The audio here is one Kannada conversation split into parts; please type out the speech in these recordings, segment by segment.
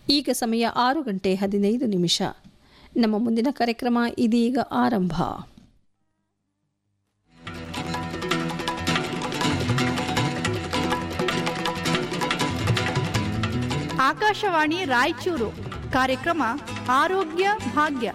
ಈಗ ಸಮಯ ಆರು ಗಂಟೆ ಹದಿನೈದು ನಿಮಿಷ ನಮ್ಮ ಮುಂದಿನ ಕಾರ್ಯಕ್ರಮ ಇದೀಗ ಆರಂಭ ಆಕಾಶವಾಣಿ ರಾಯಚೂರು ಕಾರ್ಯಕ್ರಮ ಆರೋಗ್ಯ ಭಾಗ್ಯ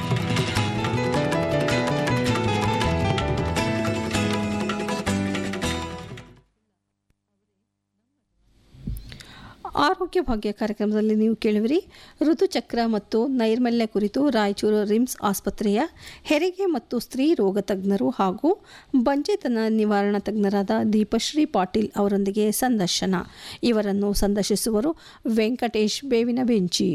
ಆರೋಗ್ಯ ಭಾಗ್ಯ ಕಾರ್ಯಕ್ರಮದಲ್ಲಿ ನೀವು ಕೇಳುವಿರಿ ಋತುಚಕ್ರ ಮತ್ತು ನೈರ್ಮಲ್ಯ ಕುರಿತು ರಾಯಚೂರು ರಿಮ್ಸ್ ಆಸ್ಪತ್ರೆಯ ಹೆರಿಗೆ ಮತ್ತು ಸ್ತ್ರೀ ರೋಗ ತಜ್ಞರು ಹಾಗೂ ಬಂಜೆತನ ನಿವಾರಣಾ ತಜ್ಞರಾದ ದೀಪಶ್ರೀ ಪಾಟೀಲ್ ಅವರೊಂದಿಗೆ ಸಂದರ್ಶನ ಇವರನ್ನು ಸಂದರ್ಶಿಸುವರು ವೆಂಕಟೇಶ್ ಬೇವಿನ ಬೆಂಚಿ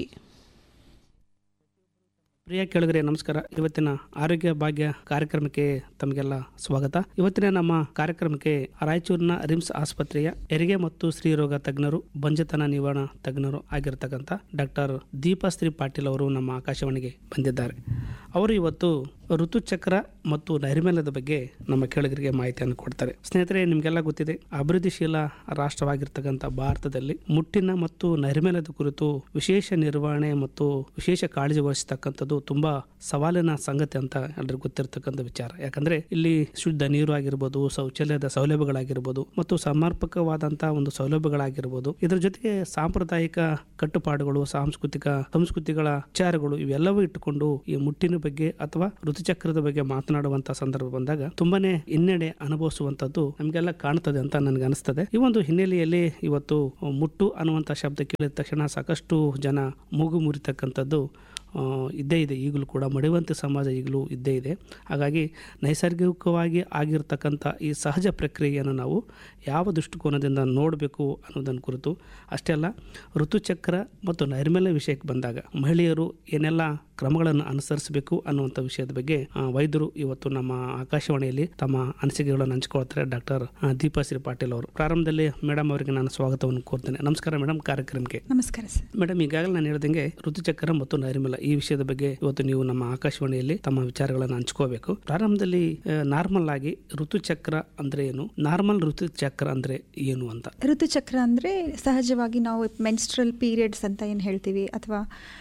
ಪ್ರಿಯ ಕೇಳಿಗರೆ ನಮಸ್ಕಾರ ಇವತ್ತಿನ ಆರೋಗ್ಯ ಭಾಗ್ಯ ಕಾರ್ಯಕ್ರಮಕ್ಕೆ ತಮಗೆಲ್ಲ ಸ್ವಾಗತ ಇವತ್ತಿನ ನಮ್ಮ ಕಾರ್ಯಕ್ರಮಕ್ಕೆ ರಾಯಚೂರಿನ ರಿಮ್ಸ್ ಆಸ್ಪತ್ರೆಯ ಹೆರಿಗೆ ಮತ್ತು ಸ್ತ್ರೀರೋಗ ತಜ್ಞರು ಬಂಜತನ ನಿವಾರಣಾ ತಜ್ಞರು ಆಗಿರ್ತಕ್ಕಂಥ ಡಾಕ್ಟರ್ ದೀಪಶ್ರೀ ಪಾಟೀಲ್ ಅವರು ನಮ್ಮ ಆಕಾಶವಾಣಿಗೆ ಬಂದಿದ್ದಾರೆ ಅವರು ಇವತ್ತು ಋತುಚಕ್ರ ಮತ್ತು ನೈರ್ಮಲ್ಯದ ಬಗ್ಗೆ ನಮ್ಮ ಕೇಳಿಗರಿಗೆ ಮಾಹಿತಿಯನ್ನು ಕೊಡ್ತಾರೆ ಸ್ನೇಹಿತರೆ ನಿಮಗೆಲ್ಲ ಗೊತ್ತಿದೆ ಅಭಿವೃದ್ಧಿಶೀಲ ರಾಷ್ಟ್ರವಾಗಿರ್ತಕ್ಕಂಥ ಭಾರತದಲ್ಲಿ ಮುಟ್ಟಿನ ಮತ್ತು ನೈರ್ಮಲ್ಯದ ಕುರಿತು ವಿಶೇಷ ನಿರ್ವಹಣೆ ಮತ್ತು ವಿಶೇಷ ಕಾಳಜಿ ವಹಿಸತಕ್ಕಂಥದ್ದು ತುಂಬಾ ಸವಾಲಿನ ಸಂಗತಿ ಅಂತ ಎಲ್ರಿಗೂ ಗೊತ್ತಿರತಕ್ಕಂಥ ವಿಚಾರ ಯಾಕಂದ್ರೆ ಇಲ್ಲಿ ಶುದ್ಧ ನೀರು ಆಗಿರ್ಬೋದು ಶೌಚಾಲಯದ ಸೌಲಭ್ಯಗಳಾಗಿರ್ಬೋದು ಮತ್ತು ಸಮರ್ಪಕವಾದಂತಹ ಒಂದು ಸೌಲಭ್ಯಗಳಾಗಿರ್ಬೋದು ಇದರ ಜೊತೆಗೆ ಸಾಂಪ್ರದಾಯಿಕ ಕಟ್ಟುಪಾಡುಗಳು ಸಾಂಸ್ಕೃತಿಕ ಸಂಸ್ಕೃತಿಗಳ ವಿಚಾರಗಳು ಇವೆಲ್ಲವೂ ಇಟ್ಟುಕೊಂಡು ಈ ಮುಟ್ಟಿನ ಬಗ್ಗೆ ಅಥವಾ ಋತುಚಕ್ರದ ಬಗ್ಗೆ ಮಾತನಾಡುವಂತಹ ಸಂದರ್ಭ ಬಂದಾಗ ತುಂಬಾನೇ ಹಿನ್ನಡೆ ಅನುಭವಿಸುವಂತದ್ದು ನಮಗೆಲ್ಲ ಕಾಣ್ತದೆ ಅಂತ ನನಗೆ ಅನಿಸ್ತದೆ ಈ ಒಂದು ಹಿನ್ನೆಲೆಯಲ್ಲಿ ಇವತ್ತು ಮುಟ್ಟು ಅನ್ನುವಂಥ ಶಬ್ದ ಕೇಳಿದ ತಕ್ಷಣ ಸಾಕಷ್ಟು ಜನ ಮೂಗು ಮುರಿತಕ್ಕಂಥದ್ದು ಆ, ಇದ್ದೇ ಇದೆ ಈಗಲೂ ಕೂಡ ಮಡಿವಂತೆ ಸಮಾಜ ಈಗಲೂ ಇದ್ದೇ ಇದೆ ಹಾಗಾಗಿ ನೈಸರ್ಗಿಕವಾಗಿ ಆಗಿರ್ತಕ್ಕಂಥ ಈ ಸಹಜ ಪ್ರಕ್ರಿಯೆಯನ್ನು ನಾವು ಯಾವ ದೃಷ್ಟಿಕೋನದಿಂದ ನೋಡಬೇಕು ಅನ್ನೋದನ್ನು ಕುರಿತು ಅಷ್ಟೇ ಅಲ್ಲ ಋತುಚಕ್ರ ಮತ್ತು ನೈರ್ಮಲ್ಯ ವಿಷಯಕ್ಕೆ ಬಂದಾಗ ಮಹಿಳೆಯರು ಏನೆಲ್ಲ ಕ್ರಮಗಳನ್ನು ಅನುಸರಿಸಬೇಕು ಅನ್ನುವಂಥ ವಿಷಯದ ಬಗ್ಗೆ ಆ, ವೈದ್ಯರು ಇವತ್ತು ನಮ್ಮ ಆಕಾಶವಾಣಿಯಲ್ಲಿ ತಮ್ಮ ಅನಿಸಿಕೆಗಳನ್ನು ಹಂಚಿಕೊಳ್ತಾರೆ ಡಾಕ್ಟರ್ ದೀಪಾಶ್ರೀ ಪಾಟೀಲ್ ಅವರು ಪ್ರಾರಂಭದಲ್ಲಿ ಮೇಡಮ್ ಅವರಿಗೆ ನಾನು ಸ್ವಾಗತವನ್ನು ಕೋರ್ತೇನೆ ನಮಸ್ಕಾರ ಮೇಡಮ್ ಕಾರ್ಯಕ್ರಮಕ್ಕೆ ನಮಸ್ಕಾರ ಸರ್ ಮೇಡಮ್ ಈಗಾಗಲೇ ನಾನು ಹೇಳ್ದಂಗೆ ಋತುಚಕ್ರ ಮತ್ತು ನೈರ್ಮಲ್ಯ ಈ ವಿಷಯದ ಬಗ್ಗೆ ಇವತ್ತು ನೀವು ನಮ್ಮ ಆಕಾಶವಾಣಿಯಲ್ಲಿ ತಮ್ಮ ವಿಚಾರಗಳನ್ನು ಹಂಚ್ಕೋಬೇಕು ಪ್ರಾರಂಭದಲ್ಲಿ ನಾರ್ಮಲ್ ಆಗಿ ಋತುಚಕ್ರ ಅಂದ್ರೆ ಏನು ನಾರ್ಮಲ್ ಋತುಚಕ್ರ ಅಂದ್ರೆ ಏನು ಅಂತ ಋತುಚಕ್ರ ಅಂದರೆ ಸಹಜವಾಗಿ ನಾವು ಮೆನ್ಸ್ಟ್ರಲ್ ಪೀರಿಯಡ್ಸ್ ಅಂತ ಏನು ಹೇಳ್ತೀವಿ ಅಥವಾ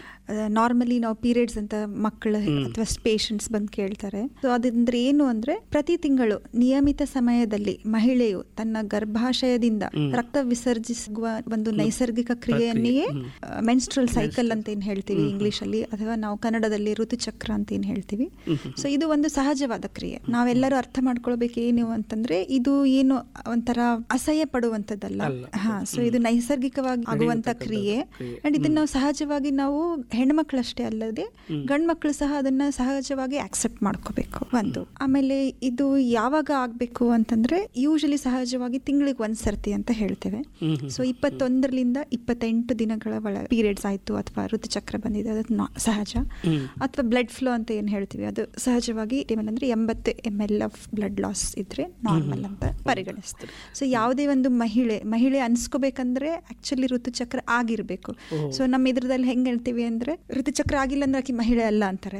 ನಾರ್ಮಲಿ ನಾವು ಪೀರಿಯಡ್ಸ್ ಅಂತ ಮಕ್ಕಳು ಅಥವಾ ಪೇಷಂಟ್ಸ್ ಬಂದು ಕೇಳ್ತಾರೆ ಸೊ ಅದಂದ್ರೆ ಏನು ಅಂದ್ರೆ ಪ್ರತಿ ತಿಂಗಳು ನಿಯಮಿತ ಸಮಯದಲ್ಲಿ ಮಹಿಳೆಯು ತನ್ನ ಗರ್ಭಾಶಯದಿಂದ ರಕ್ತ ವಿಸರ್ಜಿಸುವ ಒಂದು ನೈಸರ್ಗಿಕ ಕ್ರಿಯೆಯನ್ನೇ ಮೆನ್ಸ್ಟ್ರಲ್ ಸೈಕಲ್ ಅಂತ ಏನು ಹೇಳ್ತೀವಿ ಇಂಗ್ಲಿಷ್ ಅಲ್ಲಿ ಅಥವಾ ನಾವು ಕನ್ನಡದಲ್ಲಿ ಋತುಚಕ್ರ ಅಂತ ಏನು ಹೇಳ್ತೀವಿ ಸೊ ಇದು ಒಂದು ಸಹಜವಾದ ಕ್ರಿಯೆ ನಾವೆಲ್ಲರೂ ಅರ್ಥ ಮಾಡ್ಕೊಳ್ಬೇಕು ಏನು ಅಂತಂದ್ರೆ ಇದು ಏನು ಒಂಥರ ಅಸಹ್ಯ ಪಡುವಂತದ್ದಲ್ಲ ಹಾ ಸೊ ಇದು ನೈಸರ್ಗಿಕವಾಗಿ ಆಗುವಂತ ಕ್ರಿಯೆ ಅಂಡ್ ಇದನ್ನ ನಾವು ಸಹಜವಾಗಿ ನಾವು ಹೆಣ್ಮಕ್ಳಷ್ಟೇ ಅಲ್ಲದೆ ಗಂಡ್ ಮಕ್ಕಳು ಸಹ ಅದನ್ನ ಸಹಜವಾಗಿ ಆಕ್ಸೆಪ್ಟ್ ಮಾಡ್ಕೋಬೇಕು ಒಂದು ಆಮೇಲೆ ಇದು ಯಾವಾಗ ಆಗ್ಬೇಕು ಅಂತಂದ್ರೆ ಯೂಶಲಿ ಸಹಜವಾಗಿ ತಿಂಗಳಿಗೆ ಒಂದ್ ಸರ್ತಿ ಅಂತ ಹೇಳ್ತೇವೆ ಸೊ ಇಪ್ಪತ್ತೊಂದರಿಂದ ಇಪ್ಪತ್ತೆಂಟು ದಿನಗಳ ಒಳ ಪೀರಿಯಡ್ಸ್ ಆಯ್ತು ಅಥವಾ ಋತುಚಕ್ರ ಬಂದಿದೆ ಅದು ನಾ- ಸಹಜ ಅಥವಾ ಬ್ಲಡ್ ಫ್ಲೋ ಅಂತ ಏನ್ ಹೇಳ್ತೀವಿ ಅದು ಸಹಜವಾಗಿ ಅಂದ್ರೆ ಎಂಬತ್ತು M L of blood loss ಇದ್ರೆ ನಾರ್ಮಲ್ ಅಂತ ಪರಿಗಣಿಸ್ತೀವಿ ಸೊ ಯಾವುದೇ ಒಂದು ಮಹಿಳೆ ಮಹಿಳೆ ಅನ್ಸ್ಕೋಬೇಕಂದ್ರೆ ಆಕ್ಚುಲಿ ಋತುಚಕ್ರ ಆಗಿರ್ಬೇಕು ಸೊ ನಮ್ಮ ಇದ್ರದಲ್ಲಿ ಹೆಂಗ್ ಹೇಳ್ತೀವಿ ಅಂದ್ರೆ ಋತುಚಕ್ರ ಆಗಿಲ್ಲ ಅಂದ್ರೆ ಆಕಿ ಮಹಿಳೆ ಅಲ್ಲ ಅಂತಾರೆ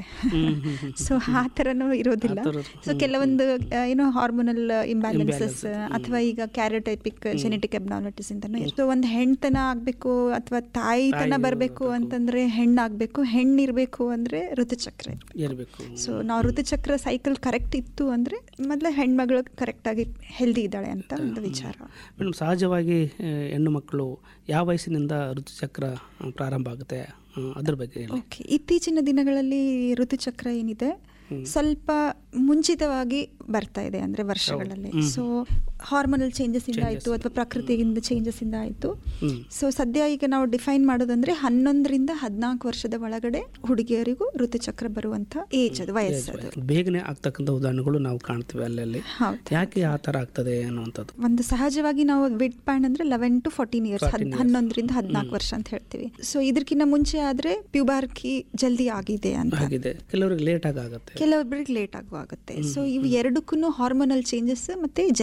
ಸೊ ಆ ಥರನೂ ಇರೋದಿಲ್ಲ ಸೊ ಕೆಲವೊಂದು ಆ, ಏನೋ ಹಾರ್ಮೋನಲ್ ಇಂಬ್ಯಾಲೆನ್ಸಸ್ ಅಥವಾ ಈಗ ಕ್ಯಾರಿಯೋಟೈಪಿಕ್ ಜೆನೆಟಿಕ್ ಅಬ್ನಾರ್ಮಲಿಟೀಸ್ ಅಂತಾನು ಸೊ ಒಂದು ಹೆಣ್ತನ ಆಗ್ಬೇಕು ಅಥವಾ ತಾಯಿತನ ಬರಬೇಕು ಅಂತಂದ್ರೆ ಹೆಣ್ಣಾಗ್ಬೇಕು ಹೆಣ್ಣಿರ್ಬೇಕು ಅಂದ್ರೆ ಋತುಚಕ್ರ ಇರಬೇಕು ಸೊ ನಾವು ಋತುಚಕ್ರ ಸೈಕಲ್ ಕರೆಕ್ಟ್ ಇತ್ತು ಅಂದ್ರೆ ಮೊದಲ ಹೆಣ್ಮಗಳು ಕರೆಕ್ಟ್ ಆಗಿ ಹೆಲ್ದಿ ಇದ್ದಾಳೆ ಅಂತ ಒಂದು ವಿಚಾರ ಮೇಡಮ್ ಸಹಜವಾಗಿ ಆ, ಹೆಣ್ಣು ಮಕ್ಕಳು ಯಾವ ವಯಸ್ಸಿನಿಂದ ಋತುಚಕ್ರ ಆ, ಪ್ರಾರಂಭ ಆಗುತ್ತೆ ಆ, ಅದ್ರ ಬಗ್ಗೆ ಹೇಳಿ ಓಕೆ ಇತ್ತೀಚಿನ ದಿನಗಳಲ್ಲಿ ಋತುಚಕ್ರ ಏನಿದೆ ಸ್ವಲ್ಪ ಮುಂಚಿತವಾಗಿ ಬರ್ತಾ ಇದೆ ಅಂದ್ರೆ ವರ್ಷಗಳಲ್ಲಿ ಸೊ ಹಾರ್ಮೋನಲ್ ಚೇಂಜಸ್ ಇಂದ ಆಯ್ತು ಅಥವಾ ಪ್ರಕೃತಿಯಿಂದ ಚೇಂಜಸ್ ಇಂದ ಆಯ್ತು ಹ್ಮ್. ಸೊ ಸದ್ಯ ಈಗ ನಾವು ಡಿಫೈನ್ ಮಾಡೋದಂದ್ರೆ ಹನ್ನೊಂದರಿಂದ ಹದಿನಾಲ್ಕು ವರ್ಷದ ಒಳಗಡೆ ಹುಡುಗಿಯರಿಗೂ ಋತುಚಕ್ರ ಬರುವಂತ ಏಜ್ ಅದು ವಯಸ್ಸದು ಬೇಗನೆ ಆಗ್ತಕ್ಕಂಥ ಉದಾಹರಣೆಗಳು ನಾವು ಕಾಣ್ತೀವಿ ಅಲ್ಲಲ್ಲಿ ಹೌದು ಯಾಕೆ ಆ ಥರ ಆಗ್ತದೆ ಅನ್ನುವಂಥದ್ದು ಒಂದು ಸಹಜವಾಗಿ ನಾವು ವಿಡ್ ಪ್ಯಾನ್ ಅಂದ್ರೆ ಲೆವೆನ್ ಟು ಫೋರ್ಟೀನ್ ಇಯರ್ಸ್ ಹನ್ನೊಂದರಿಂದ ಹದಿನಾಲ್ಕು ವರ್ಷ ಅಂತ ಹೇಳ್ತೀವಿ ಸೊ ಇದಕ್ಕಿಂತ ಮುಂಚೆ ಆದ್ರೆ ಪ್ಯೂಬಾರ್ಕಿ ಜಲ್ದಿ ಆಗಿದೆ ಅಂತ ಆಗಿದೆ ಕೆಲವರಿಗೆ ಲೇಟ್ ಆಗುತ್ತೆ ಕೆಲವೊಬ್ಬರಿಗೆ ಲೇಟ್ ಆಗು ಆಗುತ್ತೆ ಸೊ ಇವು ಎರಡಕ್ಕೂ ಹಾರ್ಮೋನಲ್ ಚೇಂಜಸ್ ಮತ್ತೆ ಜೆನೆಟಿಕ್ ಚೇಂಜಸ್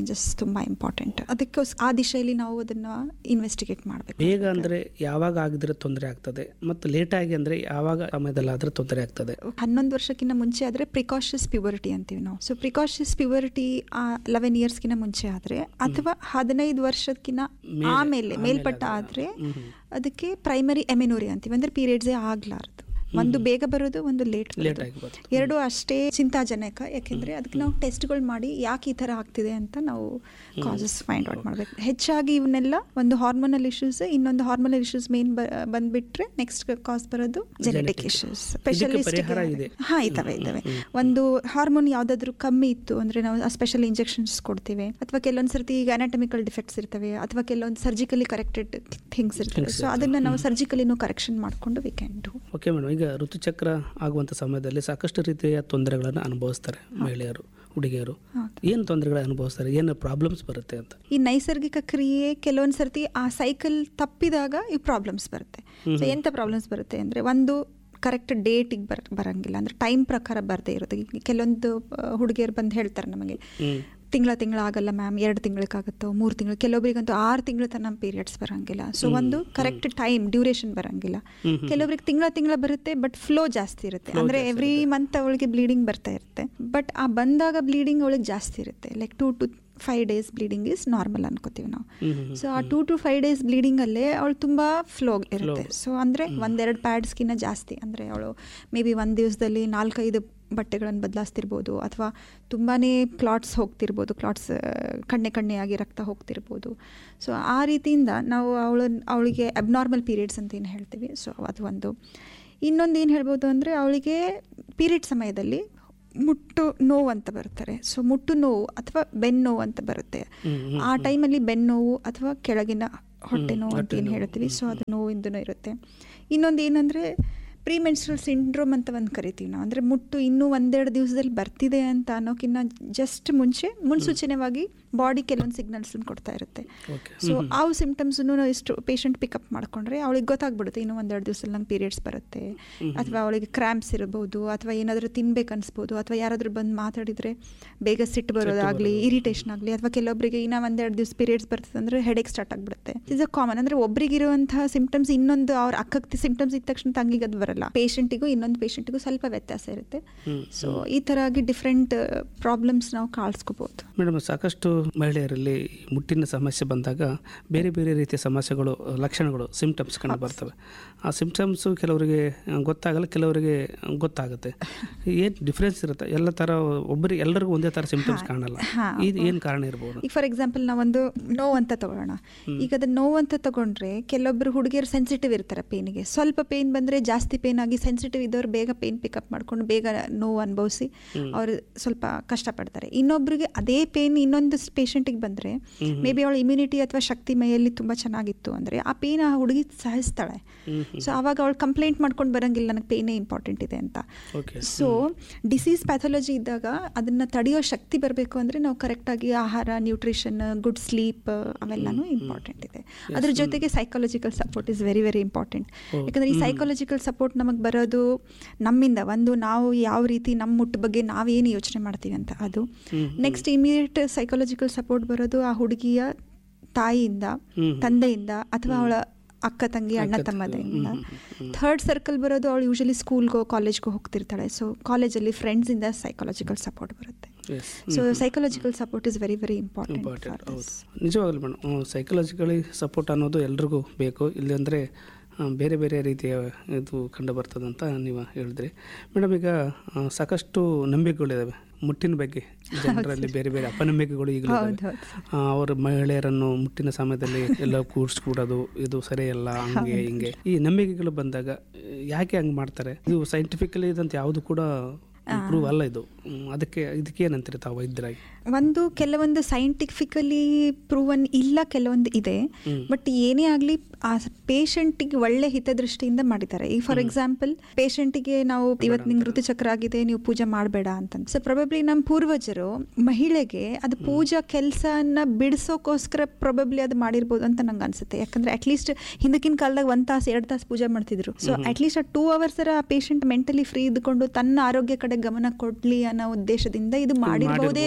ಚೇಂಜಸ್ ತುಂಬ ಇಂಪಾರ್ಟೆಂಟ್ ಅದಕ್ಕೋಸ್ ಆ ದಿಶೆಯಲ್ಲಿ ನಾವು ಅದನ್ನು ಇನ್ವೆಸ್ಟಿಗೇಟ್ ಮಾಡಬೇಕು ಬೇಗ ಅಂದ್ರೆ ಯಾವಾಗ ಆಗಿದ್ರೆ ತೊಂದರೆ ಆಗ್ತದೆ ಮತ್ತು ಲೇಟ್ ಆಗಿ ಅಂದ್ರೆ ಯಾವಾಗ ಸಮಯದಲ್ಲಿ ಆದ್ರೆ ತೊಂದರೆ ಆಗ್ತದೆ ಹನ್ನೊಂದು ವರ್ಷಕ್ಕಿಂತ ಮುಂಚೆ ಆದರೆ ಪ್ರಿಕಾಷಸ್ ಪ್ಯೂಬರಿಟಿ ಅಂತೀವಿ ನಾವು ಸೊ ಪ್ರಿಕಾಷಸ್ ಪ್ಯೂಬರಿಟಿ ಲೆವೆನ್ ಇಯರ್ಸ್ಕಿಂತ ಮುಂಚೆ ಆದರೆ ಅಥವಾ ಹದಿನೈದು ವರ್ಷಕ್ಕಿಂತ ಮೇಲೆ- ಆಮೇಲೆ ಮೇಲ್ಪಟ್ಟ ಆದರೆ ಅದಕ್ಕೆ ಪ್ರೈಮರಿ ಎಮಿನೋರಿ ಅಂತೀವಿ ಅಂದರೆ ಪೀರಿಯಡ್ಸೇ ಆಗ್ಲಾರ್ದು ಒಂದು ಬೇಗ ಬರೋದು ಒಂದು ಲೇಟ್ ಲೇಟ್ ಆಗಿ ಬರ್ತದೆ ಎರಡು ಅಷ್ಟೇ ಚಿಂತಾಜನಕ ಯಾಕೆಂದ್ರೆ ಅದಕ್ಕೆ ನಾವು ಟೆಸ್ಟ್ಗಳು ಮಾಡಿ ಯಾಕೆ ಈ ಥರ ಆಗ್ತಿದೆ ಅಂತ ನಾವು ಕಾಸಸ್ ಫೈಂಡ್ ಔಟ್ ಮಾಡಬೇಕು ಹೆಚ್ಚಾಗಿ ಇವನ್ನೆಲ್ಲ ಒಂದು ಹಾರ್ಮೋನಲ್ ಇಶ್ಯೂಸ್ ಇನ್ನೊಂದು ಹಾರ್ಮೋನಲ್ ಇಶ್ಯೂಸ್ ಮೇನ್ ಬಂದ್ಬಿಟ್ರೆ ನೆಕ್ಸ್ಟ್ ಕಾಸ್ ಬರೋದು ಜೆನೆಟಿಕ್ Genetic. ಇಶ್ಯೂಸ್ ಇದಕ್ಕೆ ಪರಿಹಾರ ಇದೆ. ಹಾ ಇದಾವೆ ಇದಾವೆ ಒಂದು ಹಾರ್ಮೋನ್ ಯಾವ್ದಾದ್ರು ಕಮ್ಮಿ ಇತ್ತು ಅಂದ್ರೆ ನಾವು ಸ್ಪೆಷಲ್ ಇಂಜೆಕ್ಷನ್ಸ್ ಕೊಡ್ತೀವಿ ಅಥವಾ ಕೆಲವೊಂದು ಸರ್ತಿ ಈಗ ಅನಾಟಮಿಕಲ್ ಡಿಫೆಕ್ಟ್ಸ್ ಇರ್ತವೆ ಅಥವಾ ಕೆಲವೊಂದು ಸರ್ಜಿಕಲಿ ಕರೆಕ್ಟೆಡ್ ಥಿಂಗ್ಸ್ ಇರ್ತವೆ Things ಸೊ ಅದನ್ನ ನಾವು ಸರ್ಜಿಕಲಿನೂ ಕರೆಕ್ಷನ್ ಮಾಡಿಕೊಂಡು we can do okay madam ಈಗ ಋತುಚಕ್ರ ಆಗುವಂಥ ಸಮಯದಲ್ಲಿ ಸಾಕಷ್ಟು ರೀತಿಯ ತೊಂದರೆಗಳನ್ನು ಅನುಭವಿಸ್ತಾರೆ ಮಹಿಳೆಯರು ಹುಡುಗಿಯರು ಹೌದು. ಏನು ತೊಂದರೆಗಳು ಅನುಭವಿಸ್ತಾರೆ ಏನು ಪ್ರಾಬ್ಲಮ್ಸ್ ಬರುತ್ತೆ ಅಂತ ಈ ನೈಸರ್ಗಿಕ ಕ್ರಿಯೆ ಕೆಲವೊಂದು ಸರ್ತಿ ಆ ಸೈಕಲ್ ತಪ್ಪಿದಾಗ ಈ ಪ್ರಾಬ್ಲಮ್ಸ್ ಬರುತ್ತೆ ಸೊ ಎಂಥ ಪ್ರಾಬ್ಲಮ್ಸ್ ಬರುತ್ತೆ ಅಂದರೆ ಒಂದು ಕರೆಕ್ಟ್ ಡೇಟಿಗೆ ಬರ ಬರಂಗಿಲ್ಲ ಅಂದರೆ ಟೈಮ್ ಪ್ರಕಾರ ಬರದೇ ಇರೋದು ಈಗ ಕೆಲವೊಂದು ಹುಡುಗಿಯರು ಬಂದು ಹೇಳ್ತಾರೆ ನಮಗೆ ಹ್ಮ್. ತಿಂಗಳ ತಿಂಗಳ ಆಗಲ್ಲ ಮ್ಯಾಮ್ ಎರಡು ತಿಂಗಳಿಗಾಗುತ್ತೋ ಮೂರು ತಿಂಗಳು ಕೆಲವೊಬ್ಬರಿಗಂತೂ ಆರು ತಿಂಗಳು ತನಕ ಪೀರಿಯಡ್ಸ್ ಬರಂಗಿಲ್ಲ ಸೊ ಒಂದು ಕರೆಕ್ಟ್ ಟೈಮ್ ಡ್ಯೂರೇಷನ್ ಬರಂಗಿಲ್ಲ ಕೆಲವೊಬ್ರಿಗೆ ತಿಂಗಳ ತಿಂಗಳ ಬರುತ್ತೆ ಬಟ್ ಫ್ಲೋ ಜಾಸ್ತಿ ಇರುತ್ತೆ ಅಂದರೆ ಎವ್ರಿ ಮಂತ್ ಅವಳಿಗೆ ಬ್ಲೀಡಿಂಗ್ ಬರ್ತಾ ಇರುತ್ತೆ ಬಟ್ ಆ ಬಂದಾಗ ಬ್ಲೀಡಿಂಗ್ ಅವಳಿಗೆ ಜಾಸ್ತಿ ಇರುತ್ತೆ like two to five days bleeding is normal ಅನ್ಕೋತೀವಿ ನಾವು ಸೊ ಆ ಟೂ ಟು ಫೈವ್ ಡೇಸ್ ಬ್ಲೀಡಿಂಗಲ್ಲೇ ಅವಳು ತುಂಬ ಫ್ಲೋ ಇರುತ್ತೆ ಸೊ ಅಂದರೆ ಒಂದೆರಡು ಪ್ಯಾಡ್ಸ್ಗಿನ್ನ ಜಾಸ್ತಿ ಅಂದರೆ ಅವಳು ಮೇ ಬಿ ಒಂದು ದಿವಸದಲ್ಲಿ ನಾಲ್ಕೈದು ಬಟ್ಟೆಗಳನ್ನು ಬದಲಾಯಿಸ್ತಿರ್ಬೋದು ಅಥವಾ ತುಂಬಾ ಕ್ಲಾಟ್ಸ್ ಹೋಗ್ತಿರ್ಬೋದು ಕ್ಲಾಟ್ಸ್ ಕಣ್ಣೆ ಕಣ್ಣೆಯಾಗಿ ರಕ್ತ ಹೋಗ್ತಿರ್ಬೋದು ಸೊ ಆ ರೀತಿಯಿಂದ ನಾವು ಅವಳು ಅವಳಿಗೆ ಅಬ್ನಾರ್ಮಲ್ ಪೀರಿಯಡ್ಸ್ ಅಂತ ಏನು ಹೇಳ್ತೀವಿ ಸೊ ಅದು ಒಂದು ಇನ್ನೊಂದು ಏನು ಹೇಳ್ಬೋದು ಅಂದರೆ ಅವಳಿಗೆ ಪೀರಿಯಡ್ ಸಮಯದಲ್ಲಿ ಮುಟ್ಟು ನೋವು ಅಂತ ಬರ್ತಾರೆ ಸೊ ಮುಟ್ಟು ನೋವು ಅಥವಾ ಬೆನ್ನು ನೋವು ಅಂತ ಬರುತ್ತೆ ಆ ಟೈಮಲ್ಲಿ ಬೆನ್ನು ನೋವು ಅಥವಾ ಕೆಳಗಿನ ಹೊಟ್ಟೆ ನೋವು ಅಂತ ಏನು ಹೇಳ್ತೀವಿ ಸೊ ಅದು ನೋವಿಂದನೂ ಇರುತ್ತೆ ಇನ್ನೊಂದು ಏನಂದರೆ ಪ್ರೀ ಮೆನ್ಸ್ಟ್ರಲ್ ಸಿಂಡ್ರೋಮ್ ಅಂತ ಒಂದು ಕರಿತೀವಿ ನಾವು ಅಂದರೆ ಮುಟ್ಟು ಇನ್ನೂ ಒಂದೆರಡು ದಿವಸದಲ್ಲಿ ಬರ್ತಿದೆ ಅಂತ ಅನ್ನೋಕ್ಕಿಂತ ಜಸ್ಟ್ ಮುಂಚೆ ಮುನ್ಸೂಚನೆವಾಗಿ ಬಾಡಿ ಕೆಲವೊಂದು ಸಿಗ್ನಲ್ಸನ್ನು ಕೊಡ್ತಾ ಇರುತ್ತೆ ಓಕೆ ಸೊ ಆ ಸಿಮ್ಟಮ್ಸನ್ನು ನಾವು ಎಷ್ಟು ಪೇಷಂಟ್ ಪಿಕಪ್ ಮಾಡ್ಕೊಂಡ್ರೆ ಅವಳಿಗೆ ಗೊತ್ತಾಗ್ಬಿಡುತ್ತೆ ಇನ್ನೂ ಒಂದೆರಡು ದಿವಸದಲ್ಲಿ ನಂಗೆ ಪೀರಿಯಡ್ಸ್ ಬರುತ್ತೆ ಅಥವಾ ಅವಳಿಗೆ ಕ್ರ್ಯಾಂಪ್ಸ್ ಇರ್ಬೋದು ಅಥವಾ ಏನಾದರೂ ತಿನ್ಬೇಕು ಅನ್ಸ್ಬೋದು ಅಥವಾ ಯಾರಾದರೂ ಬಂದು ಮಾತಾಡಿದರೆ ಬೇಗ ಸಿಟ್ಟು ಬರೋದಾಗಲಿ ಇರಿಟೇಷನ್ ಆಗಲಿ ಅಥವಾ ಕೆಲವೊಬ್ಬರಿಗೆ ಇನ್ನೂ ಒಂದೆರಡು ದಿವಸ ಪೀರಿಯಡ್ಸ್ ಬರ್ತದೆ ಅಂದರೆ ಹೆಡೇಕ್ ಸ್ಟಾರ್ಟ್ ಆಗಿಬಿಡುತ್ತೆ ಇಸ್ ಅ ಕಾಮನ್ ಅಂದರೆ ಒಬ್ಬರಿಗಿರುವಂತಹ ಸಿಮ್ಟಮ್ಸ್ ಇನ್ನೊಂದು ಅವ್ರ ಅಕ್ಕಕ್ಕೆ ಸಿಮ್ಟಮ್ಸ್ ಇದ್ದ ತಕ್ಷಣ ತಂಗಿಗೆ ಅದು ಬರಲ್ಲ ಪೇಷಂಟಿಗೂ ಇನ್ನೊಂದು ಪೇಷಂಟಿಗೂ ಸ್ವಲ್ಪ ವ್ಯತ್ಯಾಸ ಇರುತ್ತೆ ಸೊ ಈ ಥರ ಆಗಿ ಡಿಫ್ರೆಂಟ್ ಪ್ರಾಬ್ಲಮ್ಸ್ ನಾವು ಕಾಣಿಸ್ಕೋಬೋದು ಮೇಡಮ್ ಸಾಕಷ್ಟು ಮಹಿಳೆಯರಲ್ಲಿ ಈ ಮುಟ್ಟಿನ ಸಮಸ್ಯೆ ಬಂದಾಗ ಬೇರೆ ಬೇರೆ ರೀತಿಯ ಸಮಸ್ಯೆಗಳು ಲಕ್ಷಣಗಳು ಸಿಂಪ್ಟಮ್ಸ್ ಕಂಡು ಬರ್ತವೆ ಆ ಸಿಂಪ್ಟಮ್ಸು ಕೆಲವರಿಗೆ ಆ, ಗೊತ್ತಾಗಲ್ಲ ಕೆಲವರಿಗೆ ಗೊತ್ತಾಗುತ್ತೆ ಏನು ಡಿಫ್ರೆನ್ಸ್ ಇರುತ್ತೆ ಎಲ್ಲ ಥರ ಒಬ್ಬರಿಗೆ ಎಲ್ಲರಿಗೂ ಒಂದೇ ಥರ ಸಿಂಪ್ಟಮ್ಸ್ ಕಾಣಲ್ಲ ಹಾ. ಇದು ಏನು ಕಾರಣ ಇರ್ಬೋದು ಈಗ ಫಾರ್ ಎಕ್ಸಾಂಪಲ್ ನಾವೊಂದು ನೋವು ಅಂತ ತಗೊಳ್ಳೋಣ ಈಗ ಅದು ನೋವು ಅಂತ ತಗೊಂಡ್ರೆ ಕೆಲವೊಬ್ರು ಹುಡುಗಿಯರು ಸೆನ್ಸಿಟಿವ್ ಇರ್ತಾರೆ ಪೇನಿಗೆ ಸ್ವಲ್ಪ ಪೇನ್ ಬಂದರೆ ಜಾಸ್ತಿ ಪೇನ್ ಆಗಿ ಸೆನ್ಸಿಟಿವ್ ಇದ್ದವ್ರು ಬೇಗ ಪೇನ್ ಪಿಕಪ್ ಮಾಡ್ಕೊಂಡು ಬೇಗ ನೋವು ಅನುಭವಿಸಿ ಅವರು ಸ್ವಲ್ಪ ಕಷ್ಟಪಡ್ತಾರೆ ಇನ್ನೊಬ್ರಿಗೆ ಅದೇ ಪೇನ್ ಇನ್ನೊಂದು ಪೇಷಂಟಿಗೆ ಬಂದರೆ ಮೇ ಬಿ ಅವಳ ಇಮ್ಯುನಿಟಿ ಅಥವಾ ಶಕ್ತಿ ಮೈಯಲ್ಲಿ ತುಂಬ ಚೆನ್ನಾಗಿತ್ತು ಅಂದರೆ ಆ ಪೇನ್ ಆ ಹುಡುಗಿ ಸಹಿಸ್ತಾಳೆ ಸೊ ಆವಾಗ ಅವಳು ಕಂಪ್ಲೇಂಟ್ ಮಾಡ್ಕೊಂಡು ಬರಂಗಿಲ್ಲ ನನಗೆ ಪೇನೇ ಇಂಪಾರ್ಟೆಂಟ್ ಇದೆ ಅಂತ ಓಕೆ ಸೊ ಡಿಸೀಸ್ ಪ್ಯಾಥಾಲಜಿ ಇದ್ದಾಗ ಅದನ್ನ ತಡೆಯೋ ಶಕ್ತಿ ಬರಬೇಕು ಅಂದರೆ ನಾವು ಕರೆಕ್ಟಾಗಿ ಆಹಾರ ನ್ಯೂಟ್ರಿಷನ್ ಗುಡ್ ಸ್ಲೀಪ್ ಅವೆಲ್ಲನೂ ಇಂಪಾರ್ಟೆಂಟ್ ಇದೆ ಅದ್ರ ಜೊತೆಗೆ psychological support is very very important ಯಾಕಂದರೆ ಈ ಸೈಕಾಲಜಿಕಲ್ ಸಪೋರ್ಟ್ ನಮಗೆ ಬರೋದು ನಮ್ಮಿಂದ ಒಂದು ನಾವು ಯಾವ ರೀತಿ ನಮ್ಮ ಮುಟ್ಟು ಬಗ್ಗೆ ನಾವೇನು ಯೋಚನೆ ಮಾಡ್ತೀವಿ ಅಂತ ಅದು ನೆಕ್ಸ್ಟ್ ಇಮಿಡಿಯೇಟ್ ಸೈಕಾಲಜಿಕಲ್ ಸಪೋರ್ಟ್ ಬರೋದು ಆ ಹುಡುಗಿಯ ತಾಯಿಯಿಂದ ತಂದೆಯಿಂದ ಅಥವಾ ಅವಳ ಅಕ್ಕ ತಂಗಿ ಅಣ್ಣ ತಮ್ಮದಿಂದ ಥರ್ಡ್ ಸರ್ಕಲ್ ಬರೋದು ಅವಳು ಯೂಶಲಿ ಸ್ಕೂಲ್ಗೋ ಕಾಲೇಜ್ಗೋ ಹೋಗ್ತಿರ್ತಾಳೆ ಸೊ ಕಾಲೇಜಲ್ಲಿ ಫ್ರೆಂಡ್ಸಿಂದ ಸೈಕಾಲಜಿಕಲ್ ಸಪೋರ್ಟ್ ಬರುತ್ತೆ yes so psychological support is very very important important ಹೌದು ನಿಜವಾಗಲೂ ಮೇಡಮ್ ಸೈಕಲಾಜಿಕಲಿ ಸಪೋರ್ಟ್ ಅನ್ನೋದು ಎಲ್ರಿಗೂ ಬೇಕು ಇಲ್ಲಾಂದರೆ ಬೇರೆ ಬೇರೆ ರೀತಿಯ ಇದು ಕಂಡು ಬರ್ತದಂತ ನೀವು ಹೇಳಿದ್ರಿ ಮೇಡಮ್ ಈಗ ಆ, ಸಾಕಷ್ಟು ನಂಬಿಕೆಗಳಿದ್ದಾವೆ ಮುಟ್ಟಿನ ಬಗ್ಗೆ ಜನರಲ್ಲಿ ಬೇರೆ ಬೇರೆ ಅಪನಂಬಿಕೆಗಳು ಈಗಲೂ ಇದಾವೆ. ಹೌದು, ಆ, ಅವರು ಮಹಿಳೆಯರನ್ನು ಮುಟ್ಟಿನ ಸಮಯದಲ್ಲಿ ಎಲ್ಲ ಕೂಡಿಸ್ಬಿಡೋದು ಇದು ಸರಿಯಲ್ಲ ಹಂಗೆ ಹಿಂಗೆ ಈ ನಂಬಿಕೆಗಳು ಬಂದಾಗ ಯಾಕೆ ಹಂಗೆ ಮಾಡ್ತಾರೆ ಇದು ಸೈಂಟಿಫಿಕಲಿ ಇದಂತ ಯಾವುದು ಕೂಡ ಪ್ರೂವ್ ಅಲ್ಲ ಇದು ಹ್ಮ್, ಅದಕ್ಕೆ ಇದಕ್ಕೆ ಏನಂತೀರಿ ತಾವು ವೈದ್ಯರಾಗಿ ಒಂದು ಕೆಲವೊಂದು ಸೈಂಟಿಫಿಕಲಿ ಪ್ರೂವನ್ ಇಲ್ಲ ಕೆಲವೊಂದು ಇದೆ ಬಟ್ ಏನೇ ಆಗಲಿ ಆ ಪೇಷಂಟಿಗೆ ಒಳ್ಳೆ ಹಿತದೃಷ್ಟಿಯಿಂದ ಮಾಡಿದ್ದಾರೆ ಈಗ ಫಾರ್ ಎಕ್ಸಾಂಪಲ್ ಪೇಷಂಟಿಗೆ ನಾವು ಇವತ್ತು ನಿಂಗೆ ಋತುಚಕ್ರ ಆಗಿದೆ ನೀವು ಪೂಜೆ ಮಾಡಬೇಡ ಅಂತ ಸೊ ಪ್ರೊಬಬ್ಲಿ ನಮ್ಮ ಪೂರ್ವಜರು ಮಹಿಳೆಗೆ ಅದು ಪೂಜಾ ಕೆಲಸನ ಬಿಡಿಸೋಕ್ಕೋಸ್ಕರ ಪ್ರೊಬಬ್ಲಿ ಅದು ಮಾಡಿರ್ಬೋದು ಅಂತ ನಂಗೆ ಅನ್ಸುತ್ತೆ ಯಾಕಂದ್ರೆ ಅಟ್ಲೀಸ್ಟ್ ಹಿಂದಕ್ಕಿನ ಕಾಲದಾಗ ಒಂದು ತಾಸು ಎರಡು ತಾಸು ಪೂಜೆ ಮಾಡ್ತಿದ್ರು ಸೊ ಅಟ್ಲೀಸ್ಟ್ ಆ ಟೂ ಅವರ್ಸ್ ಆ ಪೇಷಂಟ್ ಮೆಂಟಲಿ ಫ್ರೀ ಇದ್ಕೊಂಡು ತನ್ನ ಆರೋಗ್ಯ ಕಡೆ ಗಮನ ಕೊಡ್ಲಿ ಅನ್ನೋ ಉದ್ದೇಶದಿಂದ ಇದು ಮಾಡಿರ್ಬೋದೇ ವಿನಃ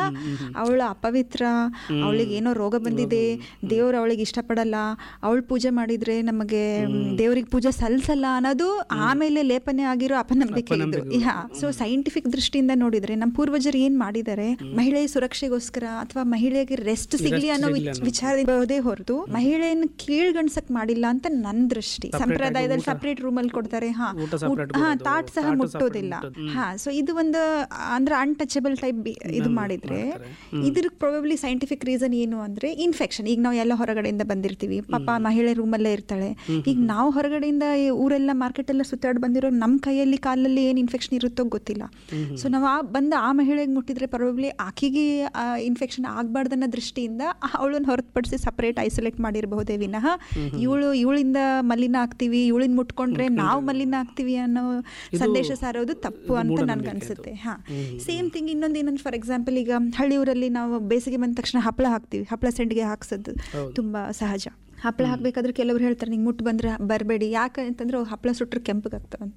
ಅವಳು ಅಪವಿತ್ರ ಅವಳಿಗೆ ಏನೋ ರೋಗ ಬಂದಿದೆ ದೇವ್ರು ಅವಳಿಗೆ ಇಷ್ಟಪಡಲ್ಲ ಅವಳು ಪೂಜೆ ಮಾಡಿದ್ರೆ ನಮಗೆ ದೇವ್ರಿಗೆ ಪೂಜೆ ಸಲ್ಸಲ್ಲ ಅನ್ನೋದು ಆಮೇಲೆ ಲೇಪನೆ ಆಗಿರೋ ಅಪನಂಬಿಕೆ ಇದು ಯಾ ಸೊ ಸೈಂಟಿಫಿಕ್ ದೃಷ್ಟಿಯಿಂದ ನೋಡಿದ್ರೆ ನಮ್ಮ ಪೂರ್ವಜರು ಏನ್ ಮಾಡಿದ್ದಾರೆ ಮಹಿಳೆಯ ಸುರಕ್ಷೆಗೋಸ್ಕರ ಅಥವಾ ಮಹಿಳೆಗೆ ರೆಸ್ಟ್ ಸಿಗ್ಲಿ ಅನ್ನೋ ವಿಚ್- ವಿಚಾರದೇ ಹೊರತು ಮಹಿಳೆಯನ್ನು ಕೀಳ್ಗಣ್ಸಕ್ ಮಾಡಿಲ್ಲ ಅಂತ ನನ್ನ ದೃಷ್ಟಿ ಸಂಪ್ರದಾಯದಲ್ಲಿ ಸಪರೇಟ್ ರೂಮ್ ಅಲ್ಲಿ ಕೊಡ್ತಾರೆ ಹಾ ಊಟ ಊಟ- separate ಹಾ ಕೊಡೋದು, ತಾಟ್ ಸಹ ತಾಟು ಮುಟ್ಟೋದಿಲ್ಲ separate ಮುಟ್ಟೋದು. ಹಾ ಸೊ ಇದು ಒಂದು ಅಂದ್ರೆ ಅನ್ಟಚಬಲ್ ಟೈಪ್ ಇದು ಮಾಡಿದ್ರೆ ಇದ್ರ ಪ್ರಾಬಬ್ಲಿ ಸೈಂಟಿಫಿಕ್ ರೀಸನ್ ಏನು ಅಂದ್ರೆ ಇನ್ಫೆಕ್ಷನ್ ಈಗ ನಾವು ಎಲ್ಲ ಹೊರಗಡೆಯಿಂದ ಬಂದಿರ್ತೀವಿ ಪಾಪ ಮಹಿಳೆ ರೂಮಲ್ಲೇ ಇರ್ತಾಳೆ ಈಗ ನಾವು ಹೊರಗಡೆಯಿಂದ ಈ ಊರೆಲ್ಲ ಮಾರ್ಕೆಟ್ ಎಲ್ಲ ಸುತ್ತಾಡಿ ಬಂದಿರೋ ನಮ್ಮ ಕೈಯಲ್ಲಿ ಕಾಲಲ್ಲಿ ಏನು ಇನ್ಫೆಕ್ಷನ್ ಇರುತ್ತೋ ಗೊತ್ತಿಲ್ಲ ಸೊ ನಾವು ಆ ಬಂದ ಆ ಮಹಿಳೆಗೆ ಮುಟ್ಟಿದ್ರೆ ಪ್ರಾಬಬ್ಲಿ ಆಕೆಗೆ ಇನ್ಫೆಕ್ಷನ್ ಆಗಬಾರ್ದನ್ನ ದೃಷ್ಟಿಯಿಂದ ಅವಳನ್ನ ಹೊರತುಪಡಿಸಿ ಸಪರೇಟ್ ಐಸೋಲೇಟ್ ಮಾಡಿರಬಹುದೇ ವಿನಃ ಇವಳು ಇವಳಿಂದ ಮಲಿನ ಆಗ್ತೀವಿ ಇವಳಿನ ಮುಟ್ಕೊಂಡ್ರೆ ನಾವು ಮಲಿನ ಆಗ್ತೀವಿ ಅನ್ನೋ ಸಂದೇಶ ಸಾರೋದು ತಪ್ಪು ಅಂತ ನನ್ಗೆ ಅನ್ಸುತ್ತೆ ಹಾ ಸೇಮ್ ಥಿಂಗ್ ಇನ್ನೊಂದು ಏನಂದ್ರೆ ಫಾರ್ ಎಕ್ಸಾಂಪಲ್ ಈಗ ಹಳ್ಳಿ ಊರಲ್ಲಿ ನಾವು ಬೇಸಿಗೆ ಬಂದ ತಕ್ಷಣ ಹಪ್ಪಳ ಹಾಕ್ತೀವಿ ಹಪ್ಪಳ ಸೆಂಡಿಗೆ ಹಾಕ್ಸೋದು ತುಂಬಾ ಸಹಜ ಹಪ್ಪಳ ಹಾಕ್ಬೇಕಾದ್ರೆ ಕೆಲವ್ರು ಹೇಳ್ತಾರೆ ನಿಂಗೆ ಮುಟ್ಟು ಬಂದ್ರೆ ಬರಬೇಡಿ ಯಾಕೆ ಅಂತಂದ್ರೆ ಅವು ಹಪ್ಪಳ ಸುಟ್ರೆ ಕೆಂಪಗಾಗ್ತಾವಂತ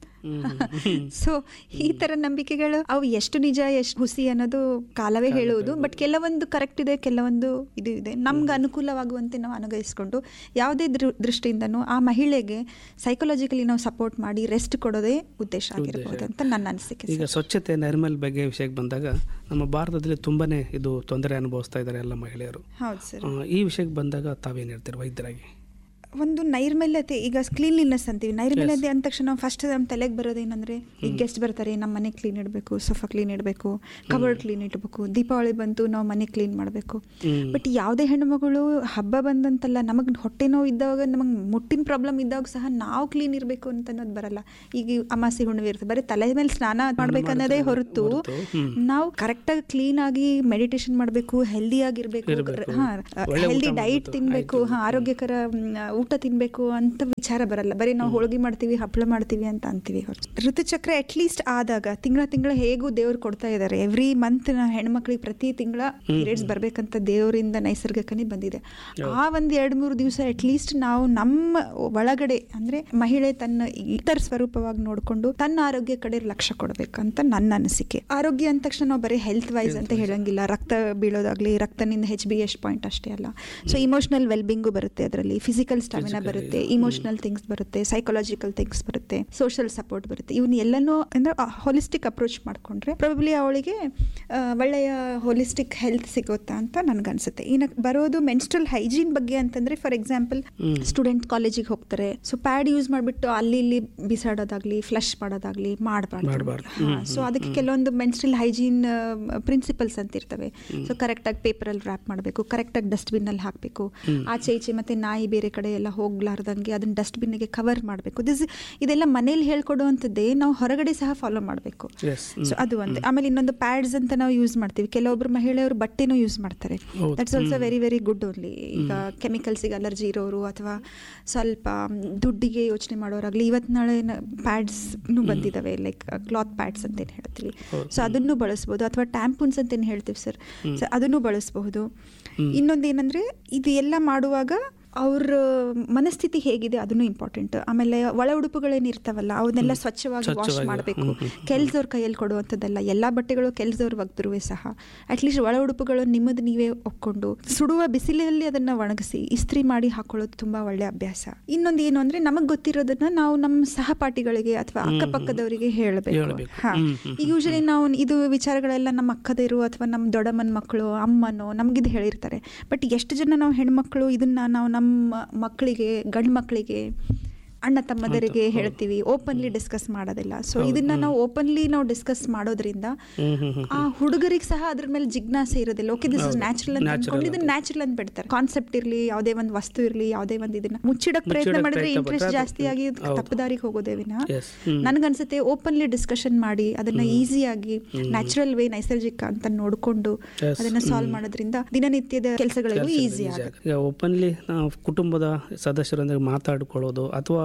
ಸೊ ಈ ತರ ನಂಬಿಕೆಗಳು ಅವು ಎಷ್ಟು ನಿಜ ಎಷ್ಟು ಹುಸಿ ಅನ್ನೋದು ಕಾಲವೇ ಹೇಳುವುದು ಬಟ್ ಕೆಲವೊಂದು ಕರೆಕ್ಟ್ ಇದೆ ಕೆಲವೊಂದು ಇದು ಇದೆ ನಮ್ಗೆ ಅನುಕೂಲವಾಗುವಂತೆ ನಾವು ಅನುಗಹಿಸ್ಕೊಂಡು ಯಾವುದೇ ದೃ- ದೃಷ್ಟಿಯಿಂದನೂ ಆ ಮಹಿಳೆಗೆ ಸೈಕಲಾಜಿಕಲಿ ನಾವು ಸಪೋರ್ಟ್ ಮಾಡಿ ರೆಸ್ಟ್ ಕೊಡೋದೇ ಉದ್ದೇಶ ಆಗಿರ್ಬೋದು ಅಂತ ನನ್ನ ಅನಿಸಿಕೆ ಈಗ ಸ್ವಚ್ಛತೆ ನೈರ್ಮಲ್ಯ ಬಗ್ಗೆ ವಿಷಯಕ್ಕೆ ಬಂದಾಗ ನಮ್ಮ ಭಾರತದಲ್ಲಿ ತುಂಬಾನೇ ಇದು ತೊಂದರೆ ಅನುಭವಿಸ್ತಾ ಇದ್ದಾರೆ ಎಲ್ಲ ಮಹಿಳೆಯರು ಹೌದು ಸರ್ ಆ, ಈ ವಿಷಯಕ್ಕೆ ಬಂದಾಗ ತಾವೇನು ಹೇಳ್ತೀರಿ ವೈದ್ಯರಾಗಿ ಒಂದು ನೈರ್ಮಲ್ಯತೆ ಈಗ ಕ್ಲೀನ್ಲಿನೆಸ್ ಅಂತೀವಿ ನೈರ್ಮಲ್ಯತೆ ಅಂದ ತಕ್ಷಣ ಫಸ್ಟ್ ನಮ್ಮ ತಲೆಗೆ ಬರೋದೇನಂದ್ರೆ ಈಗ ಗೆಸ್ಟ್ ಬರ್ತಾರೆ ನಮ್ಮ ಮನೆ ಕ್ಲೀನ್ ಇಡಬೇಕು ಸೋಫಾ ಕ್ಲೀನ್ ಇಡಬೇಕು ಕಬರ್ಡ್ ಕ್ಲೀನ್ ಇಡಬೇಕು ದೀಪಾವಳಿ ಬಂತು ನಾವು ಮನೆ ಕ್ಲೀನ್ ಮಾಡಬೇಕು ಹ್ಮ್. ಬಟ್ ಯಾವುದೇ ಹೆಣ್ಮಗಳು ಹಬ್ಬ ಬಂದಂತಲ್ಲ ನಮಗೆ ಹೊಟ್ಟೆ ನೋವು ಇದ್ದಾಗ ನಮಗೆ ಮುಟ್ಟಿನ ಪ್ರಾಬ್ಲಮ್ ಇದ್ದಾಗ ಸಹ ನಾವು ಕ್ಲೀನ್ ಇರಬೇಕು ಅಂತ ಅನ್ನೋದು ಬರಲ್ಲ ಈಗ ಅಮಾಸಿ ಹುಣ್ಣಿಮೆ ಇರುತ್ತೆ ಬರೀ ತಲೆ ಮೇಲೆ ಸ್ನಾನ ಮಾಡ್ಬೇಕನ್ನೋದೇ ಹೊರತು ಹೊರತು, ಹ್ಮ್. ನಾವು ಕರೆಕ್ಟಾಗಿ ಕ್ಲೀನ್ ಆಗಿ ಮೆಡಿಟೇಷನ್ ಮಾಡಬೇಕು ಹೆಲ್ದಿ ಆಗಿರ್ಬೇಕು ಇರ್ಬೇಕು. ಹಾ ಒಳ್ಳೆ ಊಟ ಹೆಲ್ದಿ ಡೈಟ್ ಮಾಡ್ಬೇಕು. ತಿನ್ಬೇಕು ಆಯ್ತು. ಹಾ ಆರೋಗ್ಯಕರ ಮ್, ಊಟ ತಿನ್ಬೇಕು ಅಂತ ವಿಚಾರ ಬರಲ್ಲ ಬರೀ ನಾವು ಹೋಳಿಗೆ ಮಾಡ್ತೀವಿ ಹಪ್ಪಳ ಮಾಡ್ತೀವಿ ಅಂತ ಅಂತೀವಿ ಹೊರತು ಋತುಚಕ್ರ ಅಟ್ಲೀಸ್ಟ್ ಆದಾಗ ತಿಂಗಳ ತಿಂಗಳ ಹೇಗೂ ದೇವ್ರು ಕೊಡ್ತಾ ಇದ್ದಾರೆ ಎವ್ರಿ ಮಂತ್ ಹೆಣ್ಮಕ್ಳಿಗೆ ಪ್ರತಿ ತಿಂಗಳ ಪೀರಿಯಡ್ಸ್ ಬರ್ಬೇಕಂತ ದೇವರಿಂದ ನೈಸರ್ಗಿಕನೇ ಬಂದಿದೆ ಆ ಒಂದ್ ಎರಡ್ ಮೂರು ದಿವಸ ಅಟ್ಲೀಸ್ಟ್ ನಾವು ನಮ್ಮ ಒಳಗಡೆ ಅಂದ್ರೆ ಮಹಿಳೆ ತನ್ನ ಇತರ ಸ್ವರೂಪವಾಗಿ ನೋಡ್ಕೊಂಡು ತನ್ನ ಆರೋಗ್ಯ ಕಡೆ ಲಕ್ಷ್ಯ ಕೊಡ್ಬೇಕಂತ ನನ್ನ ಅನಿಸಿಕೆ ಆರೋಗ್ಯ ಅಂದ ತಕ್ಷಣ ನಾವು ಬರೀ ಹೆಲ್ತ್ ವೈಸ್ ಅಂತ ಹೇಳಂಗಿಲ್ಲ ರಕ್ತ ಬೀಳೋದಾಗ್ಲಿ ರಕ್ತನಿಂದ ಹೆಚ್ ಬಿ ಎಸ್ ಪಾಯಿಂಟ್ ಅಷ್ಟೇ ಅಲ್ಲ ಸೊ ಇಮೋಷನಲ್ ವೆಲ್ಬಿಂಗು ಬರುತ್ತೆ ಅದರಲ್ಲಿ ಫಿಸಿಕಲ್ ಸ್ಟಾಮಿನಾ ಬರುತ್ತೆ ಇಮೋಷನಲ್ ಥಿಂಗ್ಸ್ ಬರುತ್ತೆ ಸೈಕಾಲಜಿಕಲ್ ಥಿಂಗ್ಸ್ ಬರುತ್ತೆ ಸೋಷಿಯಲ್ ಸಪೋರ್ಟ್ ಬರುತ್ತೆ ಇವನ್ನ ಎಲ್ಲನೂ ಅಂದ್ರೆ ಹೋಲಿಸ್ಟಿಕ್ ಅಪ್ರೋಚ್ ಮಾಡ್ಕೊಂಡ್ರೆ ಪ್ರಾಬಬ್ಲಿ ಅವಳಿಗೆ ಆ, ಒಳ್ಳೆಯ ಹೋಲಿಸ್ಟಿಕ್ ಹೆಲ್ತ್ ಸಿಗುತ್ತಾ ಅಂತ ನನ್ಗನ್ಸುತ್ತೆ ಇನ್ನು ಬರೋದು ಮೆನ್ಸ್ಟ್ರಲ್ ಹೈಜೀನ್ ಬಗ್ಗೆ ಅಂತಂದ್ರೆ ಫಾರ್ ಎಕ್ಸಾಂಪಲ್ ಸ್ಟೂಡೆಂಟ್ ಕಾಲೇಜಿಗೆ ಹೋಗ್ತಾರೆ ಸೊ ಪ್ಯಾಡ್ ಯೂಸ್ ಮಾಡಿಬಿಟ್ಟು ಅಲ್ಲಿ ಇಲ್ಲಿ ಬಿಸಾಡೋದಾಗ್ಲಿ ಫ್ಲಶ್ ಮಾಡೋದಾಗ್ಲಿ ಮಾಡಬಾರ್ದು ಮಾಡ್ಬಾರ್ದು. ಸೊ ಅದಕ್ಕೆ ಕೆಲವೊಂದು ಮೆನ್ಸ್ಟ್ರಲ್ ಹೈಜೀನ್ ಪ್ರಿನ್ಸಿಪಲ್ಸ್ ಅಂತ ಇರ್ತವೆ ಸೊ ಕರೆಕ್ಟಾಗಿ ಪೇಪರಲ್ಲಿ ರ್ಯಾಪ್ ಮಾಡಬೇಕು ಕರೆಕ್ಟಾಗಿ ಡಸ್ಟ್ಬಿನ್ನಲ್ಲಿ ಹಾಕಬೇಕು ಆಚೆ ಈಚೆ ಮತ್ತೆ ನಾಯಿ ಬೇರೆ ಕಡೆ ಎಲ್ಲ ಹೋಗ್ಲಾರ್ದಂಗೆ ಅದನ್ನ ಡಸ್ಟ್ಬಿನ್ನಿಗೆ ಕವರ್ ಮಾಡಬೇಕು ದಿಸ್ ಇದೆಲ್ಲ ಮನೇಲಿ ಹೇಳ್ಕೊಡುವಂಥದ್ದೇ ನಾವು ಹೊರಗಡೆ ಸಹ ಫಾಲೋ ಮಾಡಬೇಕು ಎಸ್ ಸೊ ಅದು ಒಂದು ಆಮೇಲೆ ಇನ್ನೊಂದು ಪ್ಯಾಡ್ಸ್ ಅಂತ ನಾವು ಯೂಸ್ ಮಾಡ್ತೀವಿ ಕೆಲವೊಬ್ರು ಮಹಿಳೆಯರು ಬಟ್ಟೆನೂ ಯೂಸ್ ಮಾಡ್ತಾರೆ ಹೌದು. That's also very very good only ಈಗ ಕೆಮಿಕಲ್ಸಿಗೆ ಅಲರ್ಜಿ ಇರೋರು ಅಥವಾ ಸ್ವಲ್ಪ ಮ್, ದುಡ್ಡಿಗೆ ಯೋಚನೆ ಮಾಡೋರಾಗ್ಲಿ ಇವತ್ತು ನಾಳೆ ಪ್ಯಾಡ್ಸ್ನು ಬಂದಿದ್ದಾವೆ ಲೈಕ್ ಕ್ಲಾತ್ ಪ್ಯಾಡ್ಸ್ ಅಂತ ಏನು ಹೇಳ್ತೀವಿ ಸೊ ಅದನ್ನು ಬಳಸ್ಬೋದು ಅಥವಾ ಟ್ಯಾಂಪೂನ್ಸ್ ಅಂತ ಏನು ಹೇಳ್ತೀವಿ ಸರ್ ಸೊ ಅದನ್ನು ಬಳಸಬಹುದು ಇನ್ನೊಂದು ಏನಂದ್ರೆ ಇದು ಎಲ್ಲ ಮಾಡುವಾಗ ಅವ್ರ ಮನಸ್ಥಿತಿ ಹೇಗಿದೆ ಅದನ್ನು ಇಂಪಾರ್ಟೆಂಟ್ ಆಮೇಲೆ ಒಳ ಉಡುಪುಗಳೇನು ಇರ್ತಾವಲ್ಲ ಅವನ್ನೆಲ್ಲ ಸ್ವಚ್ಛವಾಗಿ ವಾಶ್ ಸ್ವಚ್ಛವಾಗಿ, ಮಾಡಬೇಕು ಹ್ಮ್, ಹ್ಮ್, ಕೆಲ್ಸದವ್ರ ಕೈಯಲ್ಲಿ ಕೊಡುವಂಥದ್ದಲ್ಲ ಎಲ್ಲ ಬಟ್ಟೆಗಳು ಕೆಲ್ಸದವ್ರು ಒಗ್ದ್ರೂ ಸಹ ಅಟ್ಲೀಸ್ಟ್ ಒಳ ಉಡುಪುಗಳು ನಿಮ್ಮದು ನೀವೇ ಒಪ್ಕೊಂಡು ಸುಡುವ ಬಿಸಿಲಲ್ಲಿ ಅದನ್ನ ಒಣಗಿಸಿ ಇಸ್ತ್ರಿ ಮಾಡಿ ಹಾಕೊಳ್ಳೋದು ತುಂಬಾ ಒಳ್ಳೆ ಅಭ್ಯಾಸ ಇನ್ನೊಂದು ಏನು ಅಂದ್ರೆ ನಮಗೆ ಗೊತ್ತಿರೋದನ್ನ ನಾವು ನಮ್ಮ ಸಹಪಾಠಿಗಳಿಗೆ ಅಥವಾ ಅಕ್ಕಪಕ್ಕದವರಿಗೆ ಹೇಳಬೇಕು ಹೇಳ್ಬೇಕು. ಹಾ ಹ್ಮ್, ಹ್ಮ್, ಈಗ ಯೂಶಲಿ ನಾವು ಇದು ವಿಚಾರಗಳೆಲ್ಲ ನಮ್ಮ ಅಕ್ಕದಿರು ಅಥವಾ ನಮ್ಮ ದೊಡ್ಡಮ್ಮನ ಮಕ್ಕಳು ಅಮ್ಮನೋ ನಮಗಿದು ಹೇಳಿರ್ತಾರೆ ಬಟ್ ಎಷ್ಟು ಜನ ನಾವು ಹೆಣ್ಮಕ್ಳು ಇದನ್ನ ನಾವು ನಮ್ಮ ಮಕ್ಕಳಿಗೆ ಗಂಡು ಮಕ್ಕಳಿಗೆ ಅಣ್ಣ ತಮ್ಮದರಿಗೆ ಹೇಳ್ತೀವಿ ಓಪನ್ಲಿ ಡಿಸ್ಕಸ್ ಮಾಡೋದಿಲ್ಲ ಸೊ ಇದನ್ನ ನಾವು ಓಪನ್ಲಿ ನಾವು ಡಿಸ್ಕಸ್ ಮಾಡೋದ್ರಿಂದ ಹ್ಮ್ ಹ್ಮ್ ಹ್ಮ್ ಆ ಹುಡುಗರಿಗೆ ಸಹ ಅದ್ರ ಮೇಲೆ ಜಿಜ್ಞಾಸೆ ಇರೋದಿಲ್ಲ ಓಕೆ ದಿಸ್ ಇಸ್ ಹೌದು. ನ್ಯಾಚುರಲ್ ಅಂತ Natural ಅನ್ಕೊಂಡು ಇದನ್ನ ಅಂತ. ನ್ಯಾಚುರಲ್ ಅಂತ ಬಿಡ್ತಾರೆ ಕಾನ್ಸೆಪ್ಟ್ ಇರಲಿ ಯಾವುದೇ ಒಂದು ವಸ್ತು ಇರಲಿ ಯಾವುದೇ ಒಂದು ಇದನ್ನ ಮುಚ್ಚಿಡಕ್ ಪ್ರಯತ್ನ ಮುಚ್ಚಿಡಕ್ ಮಾಡಿದ್ರೆ ಪ್ರಯತ್ನ ಇಂಟ್ರೆಸ್ಟ್ ಪಟ್ರೆ ಅದು- ಜಾಸ್ತಿ ಆಗಿ ಹೌದು. ತಪ್ಪದಾರಿಗೆ ಹೋಗೋದೇ ವಿನ Yes. ಹ್ಮ್. ನನ್ಗನ್ಸುತ್ತೆ ಓಪನ್ಲಿ ಡಿಸ್ಕಷನ್ ಮಾಡಿ ಅದನ್ನ ಈಸಿಯಾಗಿ ನ್ಯಾಚುರಲ್ ವೇ ನೈಸರ್ಗಿಕ ಅಂತ ನೋಡ್ಕೊಂಡು Yes. ಅದನ್ನ ಸಾಲ್ವ್ ಮಾಡೋದ್ರಿಂದ ದಿನನಿತ್ಯದ ಕೆಲಸಗಳಿಗೂ ಈಸಿ ಆಗುತ್ತೆ ಈಗ ಓಪನ್ಲಿ ನಾವು ಕುಟುಂಬದ ಸದಸ್ಯರೊಂದಿಗೆ ಮಾತಾಡ್ಕೊಳ್ಳೋದು ಅಥವಾ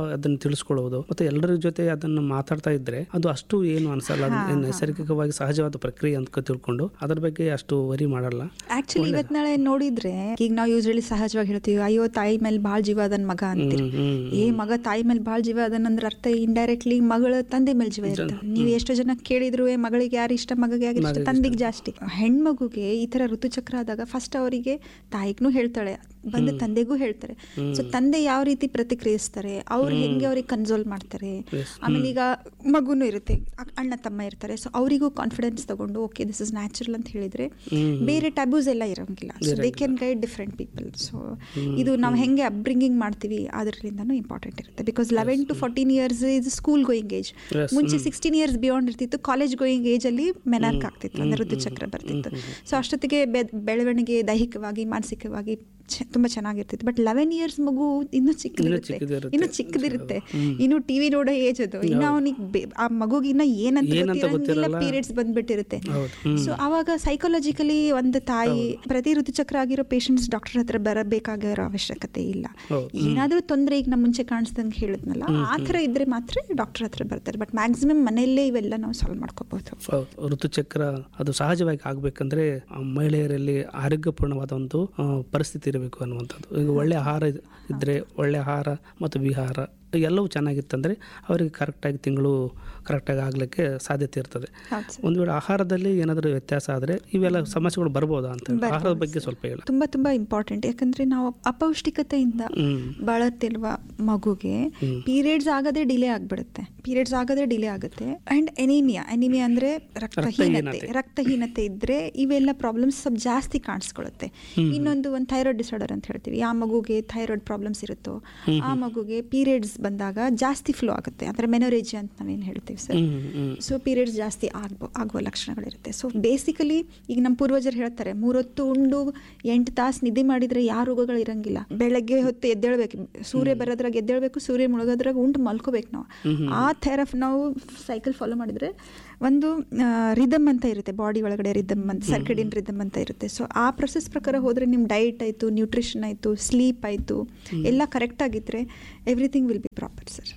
ಅದನ್ನ ತಿಳಿಸ್ಕೊಳ್ಳೋದು ಮತ್ತೆ ಎಲ್ಲರ ಜೊತೆ ಅದನ್ನ ಮಾತಾಡ್ತಾ ಇದ್ರೆ ಅದು ಅಷ್ಟು ಏನು ಅನ್ಸಲ್ಲ ಅದು ನೈಸರ್ಗಿಕವಾಗಿ ಸಹಜವಾದ ಪ್ರಕ್ರಿಯೆ ಅಂತ ತಿಳ್ಕೊಂಡು ಅದ್ರ ಬಗ್ಗೆ ಅಷ್ಟು ವರಿ ಮಾಡಲ್ಲ ಆಕ್ಚುಲಿ ಇವತ್ ನಾಳೆ ನೋಡಿದ್ರೆ ಈಗ ನಾವು ಯೂಸ್ವಲಿ ಸಹಜವಾಗಿ ಹೇಳ್ತೀವಿ ಅಯ್ಯೋ ತಾಯಿ ಮೇಲೆ ಬಾಳ್ ಜೀವ ಅದನ್ ಮಗ ಅಂತೀರಿ ಹ್ಮ್, ಹ್ಮ್, ಏ ಮಗ ತಾಯಿ ಮೇಲೆ ಬಾಳ್ ಜೀವ ಅದನ್ ಅಂದ್ರೆ ಅರ್ಥ ಇಂಡೈರೆಕ್ಟ್ಲಿ ಮಗಳ ತಂದೆ ಮೇಲೆ ಜೀವ ಇರ್ತದೆ ನೀವು ಎಷ್ಟೋ ಜನ ಕೇಳಿದ್ರು ಏ ಮಗಳಿಗೆ ಯಾರು ಇಷ್ಟ ಮಗಗೆ ಯಾರು ಇಷ್ಟ ತಂದೆಗೆ ಜಾಸ್ತಿ ಹೆಣ್ಮಗುಗೆ ಈ ತರ ಋತುಚಕ್ರ ಆದಾಗ ಫಸ್ಟ್ ಅವರಿಗೆ ತಾಯಿಗೂ ಹೇಳ್ತಾಳೆ ಬಂದು ತಂದೆಗೂ ಹೇಳ್ತಾರೆ ಸೊ ತಂದೆ ಯಾವ ರೀತಿ ಪ್ರತಿಕ್ರಿಯಿಸ್ತಾರೆ ಅವ್ರು ಹೆಂಗೆ ಅವ್ರಿಗೆ ಕನ್ಸೋಲ್ ಮಾಡ್ತಾರೆ ಆಮೇಲೆ ಈಗ ಮಗುನು ಇರುತ್ತೆ ಅಕ್- ಅಣ್ಣ ತಮ್ಮ ಇರ್ತಾರೆ ಸೊ ಅವರಿಗೂ ಕಾನ್ಫಿಡೆನ್ಸ್ ತಗೊಂಡು ಓಕೆ ದಿಸ್ ಇಸ್ ನ್ಯಾಚುರಲ್ ಅಂತ ಹೇಳಿದ್ರೆ ಬೇರೆ ಟ್ಯಾಬೂಸ್ ಎಲ್ಲ ಇರಂಗಿಲ್ಲ so they can guide different people so ಇದು ನಾವು ಹೆಂಗೆ ಅಪ್ಬ್ರಿಂಗಿಂಗ್ ಮಾಡ್ತೀವಿ ಅದರಿಂದನೂ ಇಂಪಾರ್ಟೆಂಟ್ ಇರುತ್ತೆ because eleven to fourteen years is school going age Yes. ಮುಂಚೆ ಸಿಕ್ಸ್ಟೀನ್ ಇಯರ್ಸ್ ಬಿಯಾಂಡ್ ಇರ್ತಿತ್ತು ಕಾಲೇಜ್ ಗೋಯಿಂಗ್ ಏಜ್ ಅಲ್ಲಿ ಮೆನಾರ್ಕ್ ಆಗ್ತಿತ್ತು ಅಂದ್ರೆ ಋತುಚಕ್ರ ಬರ್ತಿತ್ತು ಸೊ ಅಷ್ಟೊತ್ತಿಗೆ ಬೆ- ಬೆಳವಣಿಗೆ ದೈಹಿಕವಾಗಿ ಮಾನಸಿಕವಾಗಿ ಚೆ- ತುಂಬಾ ಚೆನ್ನಾಗಿರ್ತಿತ್ತು ಬಟ್ ಲೆವೆನ್ ಇಯರ್ಸ್ ಮಗು ಇನ್ನೂ ಚಿಕ್ಕದಿರುತ್ತೆ ಚಿಕ್ಕದಿರುತ್ತೆ. ಇನ್ನು ಚಿಕ್ಕದಿರುತ್ತೆ ಇನ್ನು ಟಿವಿ ನೋಡೋ ಏಜ್ ಅದು ಇನ್ನು ಅವನಿಗೆ ಆ ಮಗುಗಿನ್ನ ಏನಂತ ಏನಂತ ಗೊತ್ತಿರಂಗಿಲ್ಲ ಗೊತ್ತಿರಲ್ಲ. ಪೀರಿಯಡ್ಸ್ ಬಂದ್ಬಿಟ್ಟಿರುತ್ತೆ ಹೌದು. ಹ್ಮ್. ಸೊ ಅವಾಗ ಸೈಕಾಲಜಿಕಲಿ ಒಂದು ತಾಯಿ ಪ್ರತಿ ಋತುಚಕ್ರ ಆಗಿರೋ ಪೇಷಂಟ್ಸ್ ಡಾಕ್ಟರ್ ಹತ್ರ ಬರಬೇಕಾಗಿರೋ ಅವಶ್ಯಕತೆ ಇಲ್ಲ ಹೌದು. ಏನಾದ್ರೂ ತೊಂದರೆ ಈಗ ನಮ್ಮ ಮುಂಚೆ ಕಾಣಿಸ್ದಂಗೆ ಹೇಳಿದ್ನಲ್ಲ ಆ ಥರ ಇದ್ರೆ ಮಾತ್ರ ಡಾಕ್ಟರ್ ಹತ್ರ ಬರ್ತಾರೆ ಬಟ್ ಮ್ಯಾಕ್ಸಿಮಮ್ ಮನೆಯಲ್ಲೇ ಇವೆಲ್ಲ ನಾವು ಸಾಲ್ವ್ ಮಾಡ್ಕೋಬಹುದು ಹೌದು. ಋತುಚಕ್ರ ಅದು ಸಹಜವಾಗಿ ಆಗ್ಬೇಕಂದ್ರೆ ಆ ಮಹಿಳೆಯರಲ್ಲಿ ಆರೋಗ್ಯಪೂರ್ಣವಾದ ಒಂದು ಆ, ಪರಿಸ್ಥಿತಿ ಇರಬೇಕು ಅನ್ನುವಂಥದ್ದು ಈಗ ಒಳ್ಳೆ ಆಹಾರ ಇದ್- ಇದ್ರೆ ಒಳ್ಳೆ ಆಹಾರ ಮತ್ತು ವಿಹಾರ ಎಲ್ಲವೂ ಚೆನ್ನಾಗಿತ್ತಂದ್ರೆ ಅವರಿಗೆ ಕರೆಕ್ಟಾಗಿ ತಿಂಗಳು ಕರೆಕ್ಟಾಗಿ ಆಗ್ಲಿಕ್ಕೆ ಸಾಧ್ಯತೆ ಇರ್ತದೆ ಹೌದು ಸರ್ ಒಂದು ವೇಳೆ ಆಹಾರದಲ್ಲಿ ಏನಾದರೂ ವ್ಯತ್ಯಾಸ ಆದರೆ ಇವೆಲ್ಲ ಸಮಸ್ಯೆಗಳು ಬರ್ಬೋದಾ ಅಂತ ಬರ್ಬೋದು ಆಹಾರದ ಬಗ್ಗೆ ಸ್ವಲ್ಪ ಹೇಳಿ ತುಂಬಾ ತುಂಬಾ ಇಂಪಾರ್ಟೆಂಟ್ ಯಾಕಂದ್ರೆ ನಾವು ಅಪೌಷ್ಟಿಕತೆಯಿಂದ ಹ್ಮ್. ಬಳಲ್ತಿರುವ ಮಗುಗೆ ಪೀರಿಯಡ್ಸ್ ಆಗದೆ ಡಿಲೇ ಆಗ್ಬಿಡುತ್ತೆ ಪೀರಿಯಡ್ಸ್ ಆಗದೆ ಡಿಲೇ ಆಗುತ್ತೆ ಅಂಡ್ ಎನಿಮಿಯಾ ಎನಿಮಿಯಾ ಅಂದ್ರೆ ರಕ್ತಹೀನತೆ ರಕ್ತಹೀನತೆ. ರಕ್ತಹೀನತೆ ಇದ್ರೆ ಇವೆಲ್ಲ ಪ್ರಾಬ್ಲಮ್ಸ್ ಸ್ವಲ್ಪ ಜಾಸ್ತಿ ಕಾಣಿಸ್ಕೊಳ್ಳುತ್ತೆ ಇನ್ನೊಂದು ಒಂದು ಥೈರಾಯ್ಡ್ ಡಿಸಾರ್ಡರ್ ಅಂತ ಹೇಳ್ತೀವಿ ಆ ಮಗುಗೆ ಥೈರಾಯ್ಡ್ ಪ್ರಾಬ್ಲಮ್ಸ್ ಇರುತ್ತೋ ಆ ಮಗುಗೆ ಪೀರಿಯಡ್ಸ್ ಬಂದಾಗ ಜಾಸ್ತಿ ಫ್ಲೋ ಆಗುತ್ತೆ ಅಂದ್ರೆ ಮೆನೋರೇಜಿ ಅಂತ ನಾವೇನು ಹೇಳ್ತೀವಿ sir hmm, hmm. So periods ಜಾಸ್ತಿ ಆಗ್ಬೋ ಆಗುವ ಲಕ್ಷಣಗಳಿರುತ್ತೆ ಸೊ ಬೇಸಿಕಲಿ ಈಗ ನಮ್ಮ ಪೂರ್ವಜರು ಹೇಳ್ತಾರೆ ಮೂರೊತ್ತು ಉಂಡು ಎಂಟು ತಾಸು ನಿದ್ದೆ ಮಾಡಿದ್ರೆ ಯಾವ ರೋಗಗಳು ಇರಂಗಿಲ್ಲ ಬೆಳಗ್ಗೆ ಹೊತ್ತು ಎದ್ದೇಳ್ಬೇಕು ಸೂರ್ಯ ಬರೋದ್ರಾಗ ಎದ್ದೇಳ್ಬೇಕು ಸೂರ್ಯ ಮುಳುಗೋದ್ರಾಗ ಉಂಟು ಮಲ್ಕೋಬೇಕು ನಾವು ಆ ಥರ ನಾವು ಸೈಕಲ್ ಫಾಲೋ ಮಾಡಿದ್ರೆ ಒಂದು ರಿದಮ್ ಅಂತ ಇರುತ್ತೆ ಬಾಡಿ ಒಳಗಡೆ ರಿದಮ್ ಅಂತ ಸರ್ಕಡಿನ್ ರಿದಮ್ ಅಂತ ಇರುತ್ತೆ ಸೊ ಆ ಪ್ರೊಸೆಸ್ ಪ್ರಕಾರ ಹೋದ್ರೆ ನಿಮ್ಮ ಡೈಟ್ ಆಯಿತು ನ್ಯೂಟ್ರಿಷನ್ ಆಯಿತು ಸ್ಲೀಪ್ ಆಯಿತು ಎಲ್ಲ ಕರೆಕ್ಟ್ ಆಗಿದ್ರೆ everything will be proper sir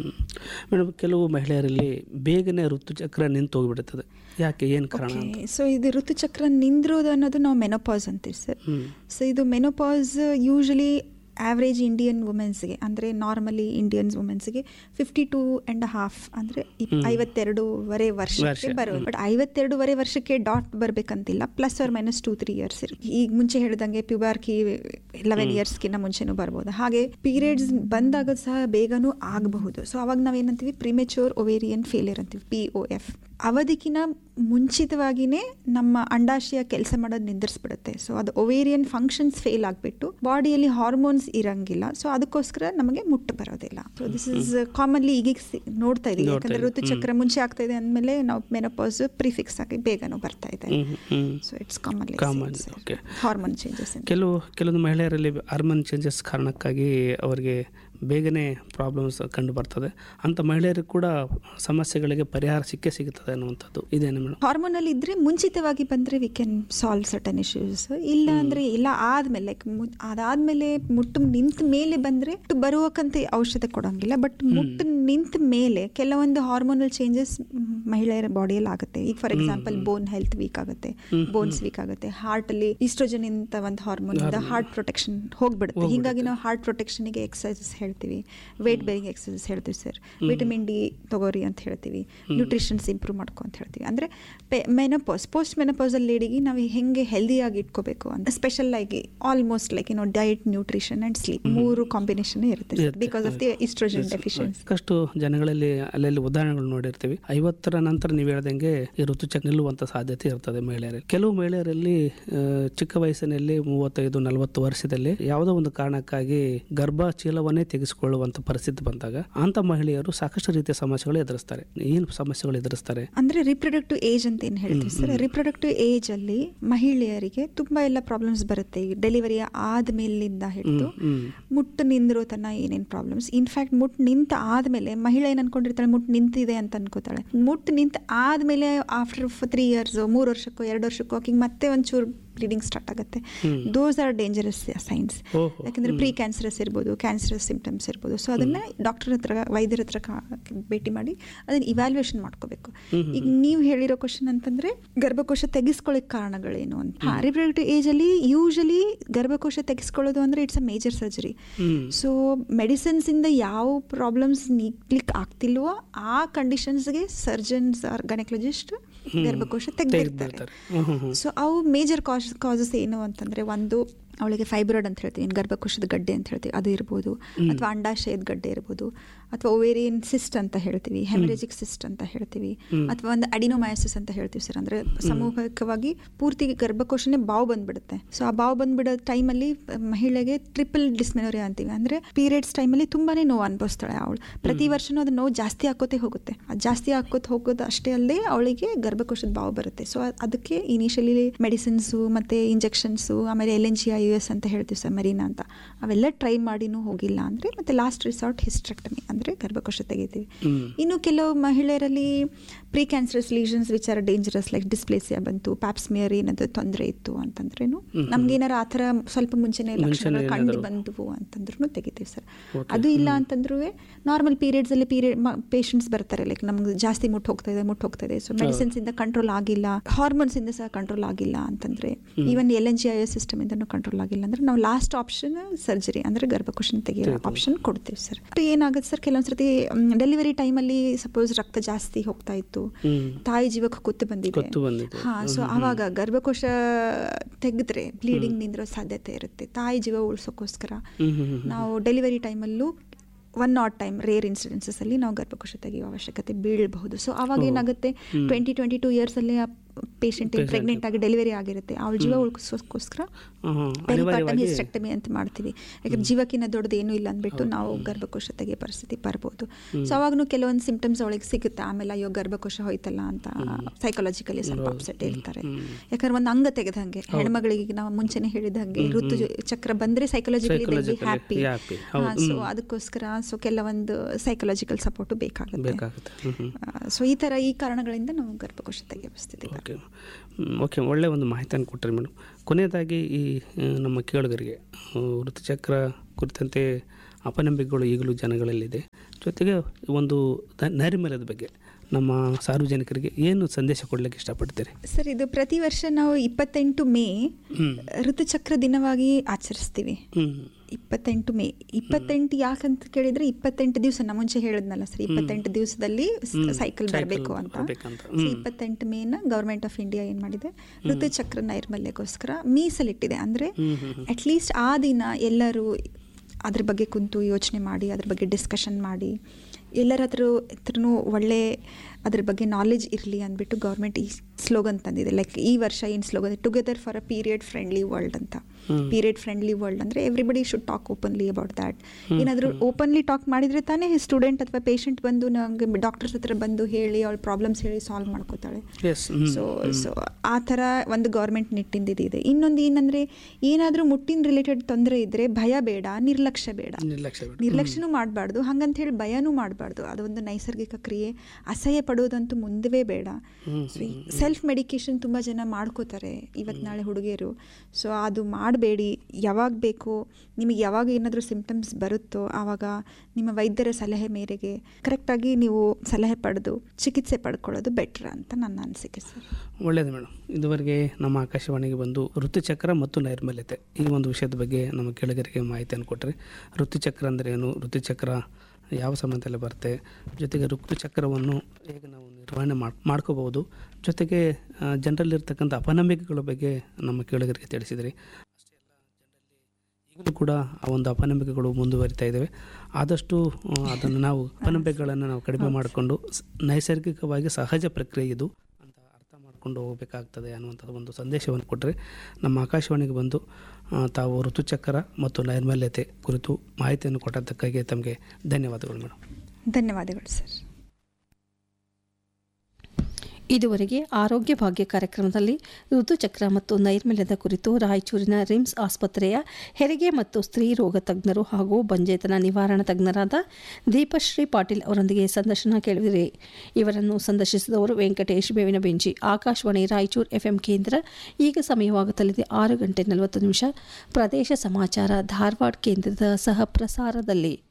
madam ಕೆಲವು ಮಹಿಳೆಯರಲ್ಲಿ ಬೇಗನೆ ಋತುಚಕ್ರ ನಿಂತು ಹೋಗ್ಬಿಡುತ್ತದೆ ಯಾಕೆ ಏನು ಕಾರಣ ಅಂತ ಸೊ ಇದು ಋತುಚಕ್ರ ನಿಂದ್ರೋದು ಅನ್ನೋದು ನಾವು ಮೆನೋಪಾಸ್ ಅಂತೀವಿ ಸರ್ ಹ್ಮ್. ಸೊ ಇದು ಮೆನೋಪಾಸ್ ಯೂಶಲಿ ಆವ್ರೇಜ್ ಇಂಡಿಯನ್ ವುಮೆನ್ಸ್ಗೆ ಅಂದರೆ ನಾರ್ಮಲಿ ಇಂಡಿಯನ್ಸ್ ವುಮೆನ್ಸ್ಗೆ ಫಿಫ್ಟಿ ಟೂ ಆ್ಯಂಡ್ ಹಾಫ್ ಅಂದರೆ ಐವತ್ತೆರಡೂವರೆ ವರ್ಷಕ್ಕೆ ವರ್ಷ, ಬರೋದು ಬಟ್ ಐವತ್ತೆರಡೂವರೆ ವರ್ಷಕ್ಕೆ ಡಾಟ್ ಬರಬೇಕಂತಿಲ್ಲ plus or minus two three years ಇರುತ್ತೆ ಈಗ ಮುಂಚೆ ಹೇಳ್ದಂಗೆ ಪ್ಯುಬಾರ್ಕಿ ಲೆವೆನ್ ಇಯರ್ಸ್ಗಿನ್ನ ಮುಂಚೆನೂ ಬರ್ಬೋದು ಹಾಗೆ ಪೀರಿಯಡ್ಸ್ ಬಂದಾಗ ಸಹ ಬೇಗನೂ ಆಗಬಹುದು ಸೊ ಅವಾಗ ನಾವೇನಂತೀವಿ ಪ್ರಿಮೆಚೂರ್ ಒವೇರಿಯನ್ ಫೇಲಿಯರ್ ಅಂತೀವಿ ಪಿ ಒ ಎಫ್ ಅವಧಿಕಿನ ಮುಂಚಿತವಾಗಿನೇ ನಮ್ಮ ಅಂಡಾಶಯ ಕೆಲಸ ಮಾಡೋದು ನಿಂದಿರಿಸ್ಬಿಡುತ್ತೆ ಸೊ ಅದು ಒವೇರಿಯನ್ ಫಂಕ್ಷನ್ಸ್ ಫೇಲ್ ಆಗಿಬಿಟ್ಟು ಬಾಡಿಯಲ್ಲಿ ಹಾರ್ಮೋನ್ಸ್ ಇರಂಗಿಲ್ಲ ಸೊ ಅದಕ್ಕೋಸ್ಕರ ನಮಗೆ ಮುಟ್ಟು ಬರೋದಿಲ್ಲ ಸೊ ದಿಸ್ ಇಸ್ ಕಾಮನ್ಲಿ ಈಗೀಗ ಸಿ- ನೋಡ್ತಾ ಇದೀವಿ ನೋಡ್ತಾ ಯಾಕಂದ್ರೆ ಇದೀವಿ. ಋತುಚಕ್ರ ಮುಂಚೆ ಆಗ್ತಾ ಇದೆ ಅಂದಮೇಲೆ ನಾವು ಮೆನೋಪಾಸ್ ಪ್ರಿಫಿಕ್ಸ್ ಆಗಿ ಬೇಗನೂ ಬರ್ತಾ ಇದೆ hmm, hmm. So it's commonly Common, okay. Hormone changes ಕೆಲವು ಕೆಲವೊಂದು ಮಹಿಳೆಯರಲ್ಲಿ ಹಾರ್ಮೋನ್ ಚೇಂಜಸ್ ಕಾರಣಕ್ಕಾಗಿ ಅವರಿಗೆ ಬೇಗನೆ ಪ್ರಾಬ್ಲಮ್ಸ್ ಕಂಡು ಬರ್ತದೆ ಅಂತ ಮಹಿಳೆಯರಿಗೆ ಕೂಡ ಸಮಸ್ಯೆಗಳಿಗೆ ಪರಿಹಾರ ಸಿಕ್ಕೇ ಸಿಗುತ್ತದೆ ಅನ್ನುವಂಥದ್ದು ಇದೇನು ಮೇಡಮ್ ಹಾರ್ಮೋನಲ್ ಇದ್ರೆ ಮುಂಚಿತವಾಗಿ ಬಂದ್ರೆ we can solve certain issues ಇಲ್ಲ ಅಂದ್ರೆ ಇಲ್ಲ ಆದ್ಮೇಲೆ ಮು- ಅದಾದ್ಮೇಲೆ ಮುಟ್ಟು ನಿಂತ ಮೇಲೆ ಬಂದ್ರೆ ಮುಟ್ಟು ಬರುವಕ್ಕಂತ ಔಷಧ ಕೊಡೋಂಗಿಲ್ಲ ಬಟ್ ಮುಟ್ಟು ನಿಂತ ಮೇಲೆ ಕೆಲವೊಂದು ಹಾರ್ಮೋನಲ್ ಚೇಂಜಸ್ ಮಹಿಳೆಯರ ಬಾಡಿಯಲ್ಲಿ ಆಗುತ್ತೆ ಈಗ for example bone health weak ಆಗುತ್ತೆ ಬೋನ್ಸ್ ವೀಕ್ ಆಗುತ್ತೆ ಹಾರ್ಟ್ ಅಲ್ಲಿ ಈಸ್ಟ್ರೋಜನ್ ಅಂತ ಒಂದು ಹಾರ್ಮೋನ್ ಇಂದ ಹಾರ್ಟ್ ಪ್ರೊಟೆಕ್ಷನ್ ಹೋಗ್ಬಿಡುತ್ತೆ ಹಿಂಗಾಗಿ ನಾವು ಹಾರ್ಟ್ ಪ್ರೊಟೆಕ್ಷನ್ಗೆ ಎಕ್ಸಸೈಸಸ್ ಹೇಳ್ತೀವಿ ವೇಟ್ ಬೇರಿಂಗ್ ಎಕ್ಸಸೈಸ್ ಹೇಳ್ತೀವಿ ಸರ್ ವಿಟಮಿನ್ ಡಿ ತಗೋರಿ ಅಂತ ಹೇಳ್ತೀವಿ ನ್ಯೂಟ್ರಿಷನ್ಸ್ ಇಂಪ್ರೂವ್ ಮಾಡ್ಕೊ ಅಂತ ಹೇಳ್ತೀವಿ ಅಂದರೆ ಮೆನೋಪಾಸ್ ಪೋಸ್ಟ್ ಮೆನೋಪಾಸಲ್ ಲೇಡಿಗೆ ನಾವು ಹೆಂಗೆ ಹೆಲ್ದಿಯಾಗಿ ಇಟ್ಕೋಬೇಕು ಅಂತ ಸ್ಪೆಷಲ್ ಆಗಿ ಆಲ್ಮೋಸ್ಟ್ ಲೈಕ್ ಏನೋ ಡಯಟ್ ನ್ಯೂಟ್ರಿಷನ್ ಆ್ಯಂಡ್ ಸ್ಲೀಪ್ ಮೂರು ಕಾಂಬಿನೇಷನ್ ಇರುತ್ತೆ ಇರುತ್ತೆ. Because of the estrogen deficiency ಸಾಕಷ್ಟು ಜನಗಳಲ್ಲಿ ಅಲ್ಲಲ್ಲಿ ಉದಾಹರಣೆಗಳು ನೋಡಿರ್ತೀವಿ ಐವತ್ತರ ನಂತರ ನೀವು ಹೇಳ್ದಂಗೆ ಈ ಋತುಚಕ್ರ ನಿಲ್ಲುವಂತ ಸಾಧ್ಯತೆ ಇರ್ತದೆ ಮಹಿಳೆಯರಲ್ಲಿ ಕೆಲವು ಮಹಿಳೆಯರಲ್ಲಿ ಆ, ಚಿಕ್ಕ ವಯಸ್ಸಿನಲ್ಲಿ ಮೂವತ್ತೈದು ನಲವತ್ತು ವರ್ಷದಲ್ಲಿ ಯಾವುದೋ ಒಂದು ಕಾರಣಕ್ಕಾಗಿ ಗರ್ಭ ಚೀಲವನ್ನೇ ತೆಗೆಸಿಕೊಳ್ಳುವಂತ ಪರಿಸ್ಥಿತಿ ಬಂದಾಗ ಅಂತ ಮಹಿಳೆಯರು ಸಾಕಷ್ಟು ರೀತಿಯ ಸಮಸ್ಯೆಗಳು ಎದುರಿಸ್ತಾರೆ ಏನು ಸಮಸ್ಯೆಗಳು ಎದುರಿಸ್ತಾರೆ ಅಂದ್ರೆ ರಿಪ್ರೊಡಕ್ಟಿವ್ ಏಜ್ ಅಂತ ಏನ್ ಹೇಳ್ತೀವಿ ಸರ್ ರಿಪ್ರೊಡಕ್ಟಿವ್ ಏಜ್ ಅಲ್ಲಿ ಮಹಿಳೆಯರಿಗೆ ತುಂಬಾ ಎಲ್ಲ ಪ್ರಾಬ್ಲಮ್ಸ್ ಬರುತ್ತೆ ಈ ಡೆಲಿವರಿ ಆದ್ಮೇಲಿಂದ ಹಿಡಿದು ಹ್ಮ್ ಮುಟ್ಟು ನಿಂದಿರೋ ತನ ಏನೇನ್ ಪ್ರಾಬ್ಲಮ್ಸ್ ಇನ್ಫ್ಯಾಕ್ಟ್ ಮುಟ್ಟು ನಿಂತ ಆದ್ಮೇಲೆ ಮಹಿಳೆ ಏನ್ ಅನ್ಕೊಂಡಿರ್ತಾಳೆ ಮುಟ್ಟು ನಿಂತಿದೆ ಅಂತ ಅನ್ಕೋತಾಳೆ ಮುಟ್ಟು ನಿಂತ ಆದ್ಮೇಲೆ ಆಫ್ಟರ್ ತ್ರೀ ಇಯರ್ಸ್ ಮೂರು ವರ್ಷಕ್ಕೋ ಎರಡು ವರ್ಷಕ್ಕೋ ಆಕಿಗೆ ಮತ್ತೆ ಒಂಚೂರು ಬ್ಲೀಡಿಂಗ್ ಸ್ಟಾರ್ಟ್ ಆಗುತ್ತೆ hmm. Those are dangerous signs ಓಹೋ. ಯಾಕಂದ್ರೆ ಪ್ರೀ ಕ್ಯಾನ್ಸರಸ್ ಇರ್ಬೋದು ಕ್ಯಾನ್ಸರಸ್ ಸಿಂಪ್ಟಮ್ಸ್ ಇರ್ಬೋದು ಸೊ ಅದನ್ನ ಡಾಕ್ಟರ್ ಹತ್ರ ವೈದ್ಯರ ಹತ್ರ ಕಾ- ಭೇಟಿ ಮಾಡಿ ಅದನ್ನ ಇವ್ಯಾಲ್ಯೂಯೇಷನ್ ಮಾಡ್ಕೋಬೇಕು ಈಗ ನೀವು ಹೇಳಿರೋ ಕ್ವಶನ್ ಅಂತಂದ್ರೆ ಗರ್ಭಕೋಶ ತೆಗೆಸ್ಕೊಳ್ಳೋಕೆ ಕಾರಣಗಳೇನು ಅಂತ ಹಾ ರಿಪ್ರೊಡಕ್ಟಿವ್ ಏಜ್ ಅಲ್ಲಿ ಯೂಶಲಿ ಗರ್ಭಕೋಶ ತೆಗೆಸ್ಕೊಳ್ಳೋದು ಅಂದ್ರೆ it's a major surgery hmm. So medicines ಇಂದ ಯಾವ ಪ್ರಾಬ್ಲಮ್ಸ್ ನೀಗ್ಲಿಕ್ಕೆ ಆಗ್ತಿಲ್ವೋ ಆ ಕಂಡೀಷನ್ಸ್ಗೆ ಸರ್ಜನ್ಸ್ ಆರ್ ಗೈನಕಾಲಜಿಸ್ಟ್ ಗರ್ಭಕೋಶ ತೆಗೆದಿರ್ತಾರೆ ತೆಗ್ದಿರ್ತಾರೆ. Hmm, hmm, hmm. ಸೊ ಅವು ಮೇಜರ್ ಕಾಸ್ ಕಾಸಸ್ ಏನು ಅಂತಂದ್ರೆ ಒಂದು ಅವಳಿಗೆ ಫೈಬ್ರಾಯ್ಡ್ ಅಂತ ಹೇಳ್ತೀವಿ ಏನು ಗರ್ಭಕೋಶದ ಗಡ್ಡೆ ಅಂತ ಹೇಳ್ತೀವಿ ಅದು ಇರ್ಬೋದು ಅಥವಾ ಅಂಡಾಶಯದ ಗಡ್ಡೆ ಇರ್ಬೋದು ಅಥವಾ ಓವೇರಿಯನ್ ಸಿಸ್ಟ್ ಅಂತ ಹೇಳ್ತೀವಿ ಹೆಮರೇಜಿಕ್ ಸಿಸ್ಟ್ ಅಂತ ಹೇಳ್ತೀವಿ ಅಥವಾ ಒಂದು ಅಡಿನೋಮಯಾಸಿಸ್ ಅಂತ ಹೇಳ್ತೀವಿ ಸರ್ ಅಂದ್ರೆ ಸಾಮೂಹಿಕವಾಗಿ ಪೂರ್ತಿ ಗರ್ಭಕೋಶನೇ ಬಾವು ಬಂದ್ಬಿಡುತ್ತೆ ಸೊ ಆ ಬಾವು ಬಂದ್ಬಿಡೋ ಟೈಮಲ್ಲಿ ಮಹಿಳೆಗೆ ಟ್ರಿಪಲ್ ಡಿಸ್ಮೆನೋರಿಯಾ ಅಂತೀವಿ ಅಂದ್ರೆ ಪೀರಿಯಡ್ಸ್ ಟೈಮಲ್ಲಿ ತುಂಬಾನೇ ನೋವು ಅನುಭವಿಸ್ತಾಳೆ ಅವಳು ಪ್ರತಿ ವರ್ಷನೂ ಅದು ನೋವು ಜಾಸ್ತಿ ಹಾಕೋತೆ ಹೋಗುತ್ತೆ ಅದು ಜಾಸ್ತಿ ಹಾಕೋತ್ ಹೋಗೋದು ಅಷ್ಟೇ ಅಲ್ಲದೆ ಅವಳಿಗೆ ಗರ್ಭಕೋಶದ ಬಾವು ಬರುತ್ತೆ ಸೊ ಅದಕ್ಕೆ ಇನಿಷಿಯಲಿ ಮೆಡಿಸಿನ್ಸು ಮತ್ತೆ ಇಂಜೆಕ್ಷನ್ಸು ಆಮೇಲೆ L N G I U S ಅಂತ ಹೇಳ್ತೀವಿ ಸರ್ ಮೆರಿನಾ ಅಂತ ಅವೆಲ್ಲ ಟ್ರೈ ಮಾಡಿನೂ ಹೋಗಿಲ್ಲ ಅಂದ್ರೆ ಮತ್ತೆ ಲಾಸ್ಟ್ ರಿಸಾರ್ಟ್ ಹಿಸ್ಟ್ರೆಕ್ಟಮಿ ಅಂದ್ರೆ ಗರ್ಭಕೋಶ ತೆಗಿತೀವಿ ಹ್ಮ್. ಇನ್ನು ಕೆಲವು ಮಹಿಳೆಯರಲ್ಲಿ pre cancerous lesions which are dangerous like dysplasia ಬಂತು ಪ್ಯಾಪ್ಸ್ಮಿಯರ್ ಏನಾದ್ರು ತೊಂದರೆ ಇತ್ತು ಅಂತಂದ್ರೇನು ನಮ್ಗೆ ಏನಾರ ಆ ಥರ ಸ್ವಲ್ಪ ಮುಂಚೆನೆ ಲಕ್ಷಣಗಳು ಕಂಡು ಏನಾದ್ರು- ಬಂದವು ಅಂತಂದ್ರೂ ತೆಗಿತೀವಿ ಸರ್ Okay. ಅದು ಇಲ್ಲ ಅಂತಂದ್ರೂ ನಾರ್ಮಲ್ ಪೀರಿಯಡ್ಸ್ ಅಲ್ಲಿ ಪೀರಿಯಡ್ ಪೇಷಂಟ್ಸ್ ಬರ್ತಾರೆ ಲೈಕ್ ನಮ್ಗೆ ಜಾಸ್ತಿ ಮುಟ್ಟು ಹೋಗ್ತಾ ಇದೆ ಮುಟ್ಟು ಹೋಗ್ತಾ ಇದೆ ಸೊ ಮೆಡಿಸಿನ್ಸ್ ಇಂದ ಕಂಟ್ರೋಲ್ ಆಗಿಲ್ಲ ಹಾರ್ಮೋನ್ಸ್ ಇಂದ ಸಹ ಕಂಟ್ರೋಲ್ ಆಗಿಲ್ಲ ಅಂತಂದ್ರೆ even L N G I S system ಇಂದನೂ ಕಂಟ್ರೋಲ್ ಆಗಿಲ್ಲ ಅಂದ್ರೆ ನಾವು ಲಾಸ್ಟ್ ಆಪ್ಷನ್ ಸರ್ಜರಿ ಅಂದ್ರೆ ಗರ್ಭಕೋಶನ ತೆಗೆಯೋ ಆಪ್ಷನ್ ಕೊಡ್ತೀವಿ ಸರ್ ಏನಾಗುತ್ತೆ ಸರ್ ಕೆಲವೊಂದ್ಸತಿ ಡೆಲಿವರಿ ಟೈಮಲ್ಲಿ ಸಪೋಸ್ ರಕ್ತ ಜಾಸ್ತಿ ಹೋಗ್ತಾ ಇತ್ತು ಹ್ಮ್. ತಾಯಿ ಜೀವಕ್ಕೆ ಕುತ್ತು ಬಂದಿದೆ ಕುತ್ತು ಬಂದಿದೆ. ಹಾ ಸೊ ಆವಾಗ ಗರ್ಭಕೋಶ ತೆಗೆದ್ರೆ ಬ್ಲೀಡಿಂಗ್ ನಿಂದಿರೋ ಸಾಧ್ಯತೆ ಇರುತ್ತೆ ತಾಯಿ ಜೀವ ಉಳಿಸೋಕ್ಕೋಸ್ಕರ ಹ್ಮ್, ಹ್ಮ್, ಹ್ಮ್. ನಾವು ಡೆಲಿವರಿ ಟೈಮಲ್ಲೂ one not time rare incidences ಅಲ್ಲಿ ನಾವು ಗರ್ಭಕೋಶ ತೆಗೆಯುವ ಅವಶ್ಯಕತೆ ಬೀಳಬಹುದು ಸೊ ಅವಾಗ ಏನಾಗುತ್ತೆ ಟ್ವೆಂಟಿ ಟ್ವೆಂಟಿ ಟೂ ಇಯರ್ಸ್ ಅಲ್ಲಿ ಆ ಪೇಷಂಟ್ ಪ್ರೆಗ್ನೆಂಟ್ ಆಗಿ ಡೆಲಿವರಿ ಆಗಿರುತ್ತೆ ಅವಳ ಜೀವ ಉಳಿಸೋಕ್ಕೋಸ್ಕರ ಹ್ಮ್, ಹ್ಮ್. ಪೆರಿಪಾರ್ಟಮ್ ಅನಿವಾರ್ಯವಾಗಿ ಹಿಸ್ಟೆಕ್ಟಮಿ ಅಂತ ಮಾಡ್ತೀವಿ ಯಾಕಂದ್ರೆ ಜೀವಕ್ಕಿಂತ ದೊಡ್ಡದು ಏನೂ ಇಲ್ಲ ಅಂದ್ಬಿಟ್ಟು ನಾವು ಗರ್ಭಕೋಶ ತೆಗೆಯೋ ಪರಿಸ್ಥಿತಿ ಬರ್ಬೋದು ಸೊ ಅವಾಗೂ ಕೆಲವೊಂದು ಸಿಂಪ್ಟಮ್ಸ್ ಅವಳಿಗೆ ಸಿಗುತ್ತೆ ಆಮೇಲೆ ಅಯ್ಯೋ ಗರ್ಭಕೋಶ ಹೋಯ್ತಲ್ಲ ಅಂತ ಸೈಕಾಲಜಿಕಲಿ ಸ್ವಲ್ಪ ಅಪ್ಸೆಟ್ ಇರ್ತಾರೆ ಯಾಕಂದ್ರೆ ಒಂದು ಅಂಗ ತೆಗೆದಂಗೆ ಹೆಣ್ಮಗಳಿಗೆ ನಾವು ಮುಂಚೆನೆ ಹೇಳಿದಂಗೆ ಋತು ಚಕ್ರ ಬಂದ್ರೆ ಸೈಕಾಲಜಿಕಲಿ Psychologically ಹ್ಯಾಪಿ happy. ಹೌದು. So hmm. ಅದಕ್ಕೋಸ್ಕರ ಸೊ ಕೆಲವೊಂದು ಸೈಕಾಲಜಿಕಲ್ ಸಪೋರ್ಟು ಬೇಕಾಗುತ್ತೆ ಬೇಕಾಗುತ್ತೆ ಹ್ಮ್, ಹ್ಮ್. ಸೊ ಈ ತರ ಈ ಕಾರಣಗಳಿಂದ ನಾವು ಗರ್ಭಕೋಶ ತೆಗೆಯುವ ಸ್ಥಿತಿ ಓಕೆ ಹ್ಮ್, ಓಕೆ ಒಳ್ಳೆ ಒಂದು ಮಾಹಿತಿಯನ್ನು ಕೊಟ್ಟರೆ ಮೇಡಮ್ ಕೊನೆಯದಾಗಿ ಈ ಆ, ನಮ್ಮ ಕೇಳುಗರಿಗೆ ಆ, ಋತುಚಕ್ರ ಕುರಿತಂತೆ ಅಪನಂಬಿಕೆಗಳು ಈಗಲೂ ಜನಗಳಲ್ಲಿದೆ ಜೊತೆಗೆ ಒಂದು ದ- ನೈರ್ಮಲ್ಯದ ಬಗ್ಗೆ ನಮ್ಮ ಸಾರ್ವಜನಿಕರಿಗೆ ಏನು ಸಂದೇಶ ಕೊಡಲಿಕ್ಕೆ ಇಷ್ಟಪಡ್ತೀರಿ ಸರ್ ಇದು ಪ್ರತಿ ವರ್ಷ ನಾವು ಇಪ್ಪತ್ತೆಂಟು ಮೇ ಹ್ಮ್. ಋತುಚಕ್ರ ದಿನವಾಗಿ ಆಚರಿಸ್ತೀವಿ ಹ್ಞೂ ಇಪ್ಪತ್ತೆಂಟು ಮೇ ಇಪ್ಪತ್ತೆಂಟು ಯಾಕಂತ ಕೇಳಿದ್ರೆ ಇಪ್ಪತ್ತೆಂಟು ದಿವಸ ನಾ ಮುಂಚೆ ಹೇಳಿದ್ನಲ್ಲ ಸರ್ ಇಪ್ಪತ್ತೆಂಟು ದಿವಸದಲ್ಲಿ ಹ್ಮ್. ಸೈಕಲ್ cycle ಬರಬೇಕು ಅಂತ ಬರ್ಬೇಕಂತ. So, ಹ್ಮ್. ಇಪ್ಪತ್ತೆಂಟು ಮೇನ ಗೌರ್ಮೆಂಟ್ ಆಫ್ ಇಂಡಿಯಾ ಏನ್ ಮಾಡಿದೆ ಋತುಚಕ್ರ ನೈರ್ಮಲ್ಯಕ್ಕೋಸ್ಕರ ಮೀಸಲಿಟ್ಟಿದೆ ಅಂದ್ರೆ ಹ್ಮ್, ಹ್ಮ್, ಹ್ಮ್. ಅಟ್ಲೀಸ್ಟ್ ಆ ದಿನ ಎಲ್ಲರೂ ಅದ್ರ ಬಗ್ಗೆ ಕುಂತು ಯೋಚನೆ ಮಾಡಿ ಅದ್ರ ಬಗ್ಗೆ ಡಿಸ್ಕಷನ್ ಮಾಡಿ ಎಲ್ಲರ ಹತ್ರ ಹತ್ರನೂ ಒಳ್ಳೆ ಅದ್ರ ಬಗ್ಗೆ ನಾಲೆಜ್ ಇರಲಿ ಅಂದ್ಬಿಟ್ಟು ಗೌರ್ಮೆಂಟ್ ಈ ಸ್ಲೋಗನ್ ತಂದಿದೆ ಲೈಕ್ ಈ ವರ್ಷ ಏನು slogan together for a period friendly world ಅಂತ ಹ್ಮ್. ಪೀರಿಯಡ್ ಫ್ರೆಂಡ್ಲಿ ವರ್ಲ್ಡ್ ಅಂದರೆ everybody should talk openly about that ಏನಾದರೂ ಓಪನ್ಲಿ ಟಾಕ್ ಮಾಡಿದರೆ ತಾನೇ ಸ್ಟೂಡೆಂಟ್ ಅಥವಾ ಪೇಷಂಟ್ ಬಂದು ನಂಗೆ ಡಾಕ್ಟರ್ಸ್ ಹತ್ರ ಬಂದು ಹೇಳಿ ಅವಳ ಪ್ರಾಬ್ಲಮ್ಸ್ ಹೇಳಿ ಸಾಲ್ವ್ ಮಾಡ್ಕೋತಾಳೆ ಎಸ್ ಸೊ ಸೊ ಆ ಥರ ಒಂದು ಗೌರ್ಮೆಂಟ್ ನಿಟ್ಟಿಂದ ಇದೆ ಇನ್ನೊಂದು ಏನಂದರೆ ಏನಾದರೂ ಮುಟ್ಟಿನ ರಿಲೇಟೆಡ್ ತೊಂದರೆ ಇದ್ದರೆ ಭಯ ಬೇಡ ನಿರ್ಲಕ್ಷ್ಯ ಬೇಡ ನಿರ್ಲಕ್ಷ್ಯ ಬೇಡ. ನಿರ್ಲಕ್ಷ್ಯನೂ ಮಾಡಬಾರ್ದು ಹಾಗಂತ ಹೇಳಿ ಭಯನೂ ಮಾಡಬಾರ್ದು ಅದೊಂದು ನೈಸರ್ಗಿಕ ಕ್ರಿಯೆ ಅಸಹ್ಯ ಪಡೋದಂತೂ ಮುಂದವೇ ಬೇಡ ಹ್ಮ್, ಸೆಲ್ಫ್ ಮೆಡಿಕೇಶನ್ ತುಂಬ ಜನ ಮಾಡ್ಕೋತಾರೆ ಇವತ್ತು ನಾಳೆ ಹುಡುಗಿಯರು ಸೊ ಅದು ಮಾಡಬೇಡಿ ಯಾವಾಗ ಬೇಕು ನಿಮಗೆ ಯಾವಾಗ ಏನಾದರೂ ಸಿಂಪ್ಟಮ್ಸ್ ಬರುತ್ತೋ ಆವಾಗ ನಿಮ್ಮ ವೈದ್ಯರ ಸಲಹೆ ಮೇರೆಗೆ ಕರೆಕ್ಟಾಗಿ ನೀವು ಸಲಹೆ ಪಡೆದು ಚಿಕಿತ್ಸೆ ಪಡ್ಕೊಳ್ಳೋದು ಬೆಟ್ರ್ ಅಂತ ನನ್ನ ಅನಿಸಿಕೆ ಸರ್ ಒಳ್ಳೆಯದು ಮೇಡಮ್ ಇದುವರೆಗೆ ನಮ್ಮ ಆಕಾಶವಾಣಿಗೆ ಬಂದು ಋತುಚಕ್ರ ಮತ್ತು ನೈರ್ಮಲ್ಯತೆ ಈ ಒಂದು ವಿಷಯದ ಬಗ್ಗೆ ನಮ್ಮ ಕೆಳಗರಿಗೆ ಮಾಹಿತಿಯನ್ನು ಕೊಟ್ಟರೆ ಋತುಚಕ್ರ ಅಂದರೆ ಏನು ಋತುಚಕ್ರ ಯಾವ ಸಮಯದಲ್ಲಿ ಬರುತ್ತೆ ಜೊತೆಗೆ ಋತುಚಕ್ರವನ್ನು ಹೇಗೆ ನಾವು ನಿರ್ವಹಣೆ ಮಾಡ್ ಮಾಡ್ಕೋಬಹುದು ಜೊತೆಗೆ ಆ, ಜನರಲ್ಲಿರ್ತಕ್ಕಂಥ ಅಪನಂಬಿಕೆಗಳ ಬಗ್ಗೆ ನಮ್ಮ ಕೇಳುಗರಿಗೆ ತಿಳಿಸಿದ್ರಿ ಅಷ್ಟೇ ಅಲ್ಲ ಜನರಲ್ಲಿ ಈಗಲೂ ಕೂಡ ಆ ಒಂದು ಅಪನಂಬಿಕೆಗಳು ಮುಂದುವರಿತಾ ಇದ್ದಾವೆ ಆದಷ್ಟು ಆ, ಅದನ್ನು ನಾವು ಅಪನಂಬಿಕೆಗಳನ್ನು ನಾವು ಕಡಿಮೆ ಮಾಡಿಕೊಂಡು ಸ್- ನೈಸರ್ಗಿಕವಾಗಿ ಸಹಜ ಪ್ರಕ್ರಿಯೆ ಇದು ಅಂತ ಅರ್ಥ ಮಾಡಿಕೊಂಡು ಹೋಗಬೇಕಾಗ್ತದೆ ಅನ್ನುವಂಥ ಒಂದು ಸಂದೇಶವನ್ನು ಕೊಟ್ಟರೆ ನಮ್ಮ ಆಕಾಶವಾಣಿಗೆ ಬಂದು ಆ, ತಾವು ಋತುಚಕ್ರ ಮತ್ತು ನೈರ್ಮಲ್ಯತೆ ಕುರಿತು ಮಾಹಿತಿಯನ್ನು ಕೊಟ್ಟದ್ದಕ್ಕಾಗಿ ತಮಗೆ ಧನ್ಯವಾದಗಳು ಮೇಡಮ್ ಧನ್ಯವಾದಗಳು ಸರ್ ಇದುವರೆಗೆ ಆರೋಗ್ಯ ಭಾಗ್ಯ ಕಾರ್ಯಕ್ರಮದಲ್ಲಿ ಋತುಚಕ್ರ ಮತ್ತು ನೈರ್ಮಲ್ಯದ ಕುರಿತು ರಾಯಚೂರಿನ ರಿಮ್ಸ್ ಆಸ್ಪತ್ರೆಯ ಹೆರಿಗೆ ಮತ್ತು ಸ್ತ್ರೀ ರೋಗ ತಜ್ಞರು ಹಾಗೂ ಬಂಜೇತನ ನಿವಾರಣಾ ತಜ್ಞರಾದ ದೀಪಶ್ರೀ ಪಾಟೀಲ್ ಅವರೊಂದಿಗೆ ಸಂದರ್ಶನ ಕೇಳಿದಿರಿ ಇವರನ್ನು ಸಂದರ್ಶಿಸಿದವರು ವೆಂಕಟೇಶ್ ಬೇವಿನ ಬೆಂಚಿ ಆಕಾಶವಾಣಿ ರಾಯಚೂರು ಎಫ್ಎಂ ಕೇಂದ್ರ ಈಗ ಸಮಯವಾಗುತ್ತಲಿದೆ ಆರು ಗಂಟೆ ನಲವತ್ತು ನಿಮಿಷ ಪ್ರದೇಶ ಸಮಾಚಾರ ಧಾರವಾಡ ಕೇಂದ್ರದ ಸಹ ಪ್ರಸಾರದಲ್ಲಿ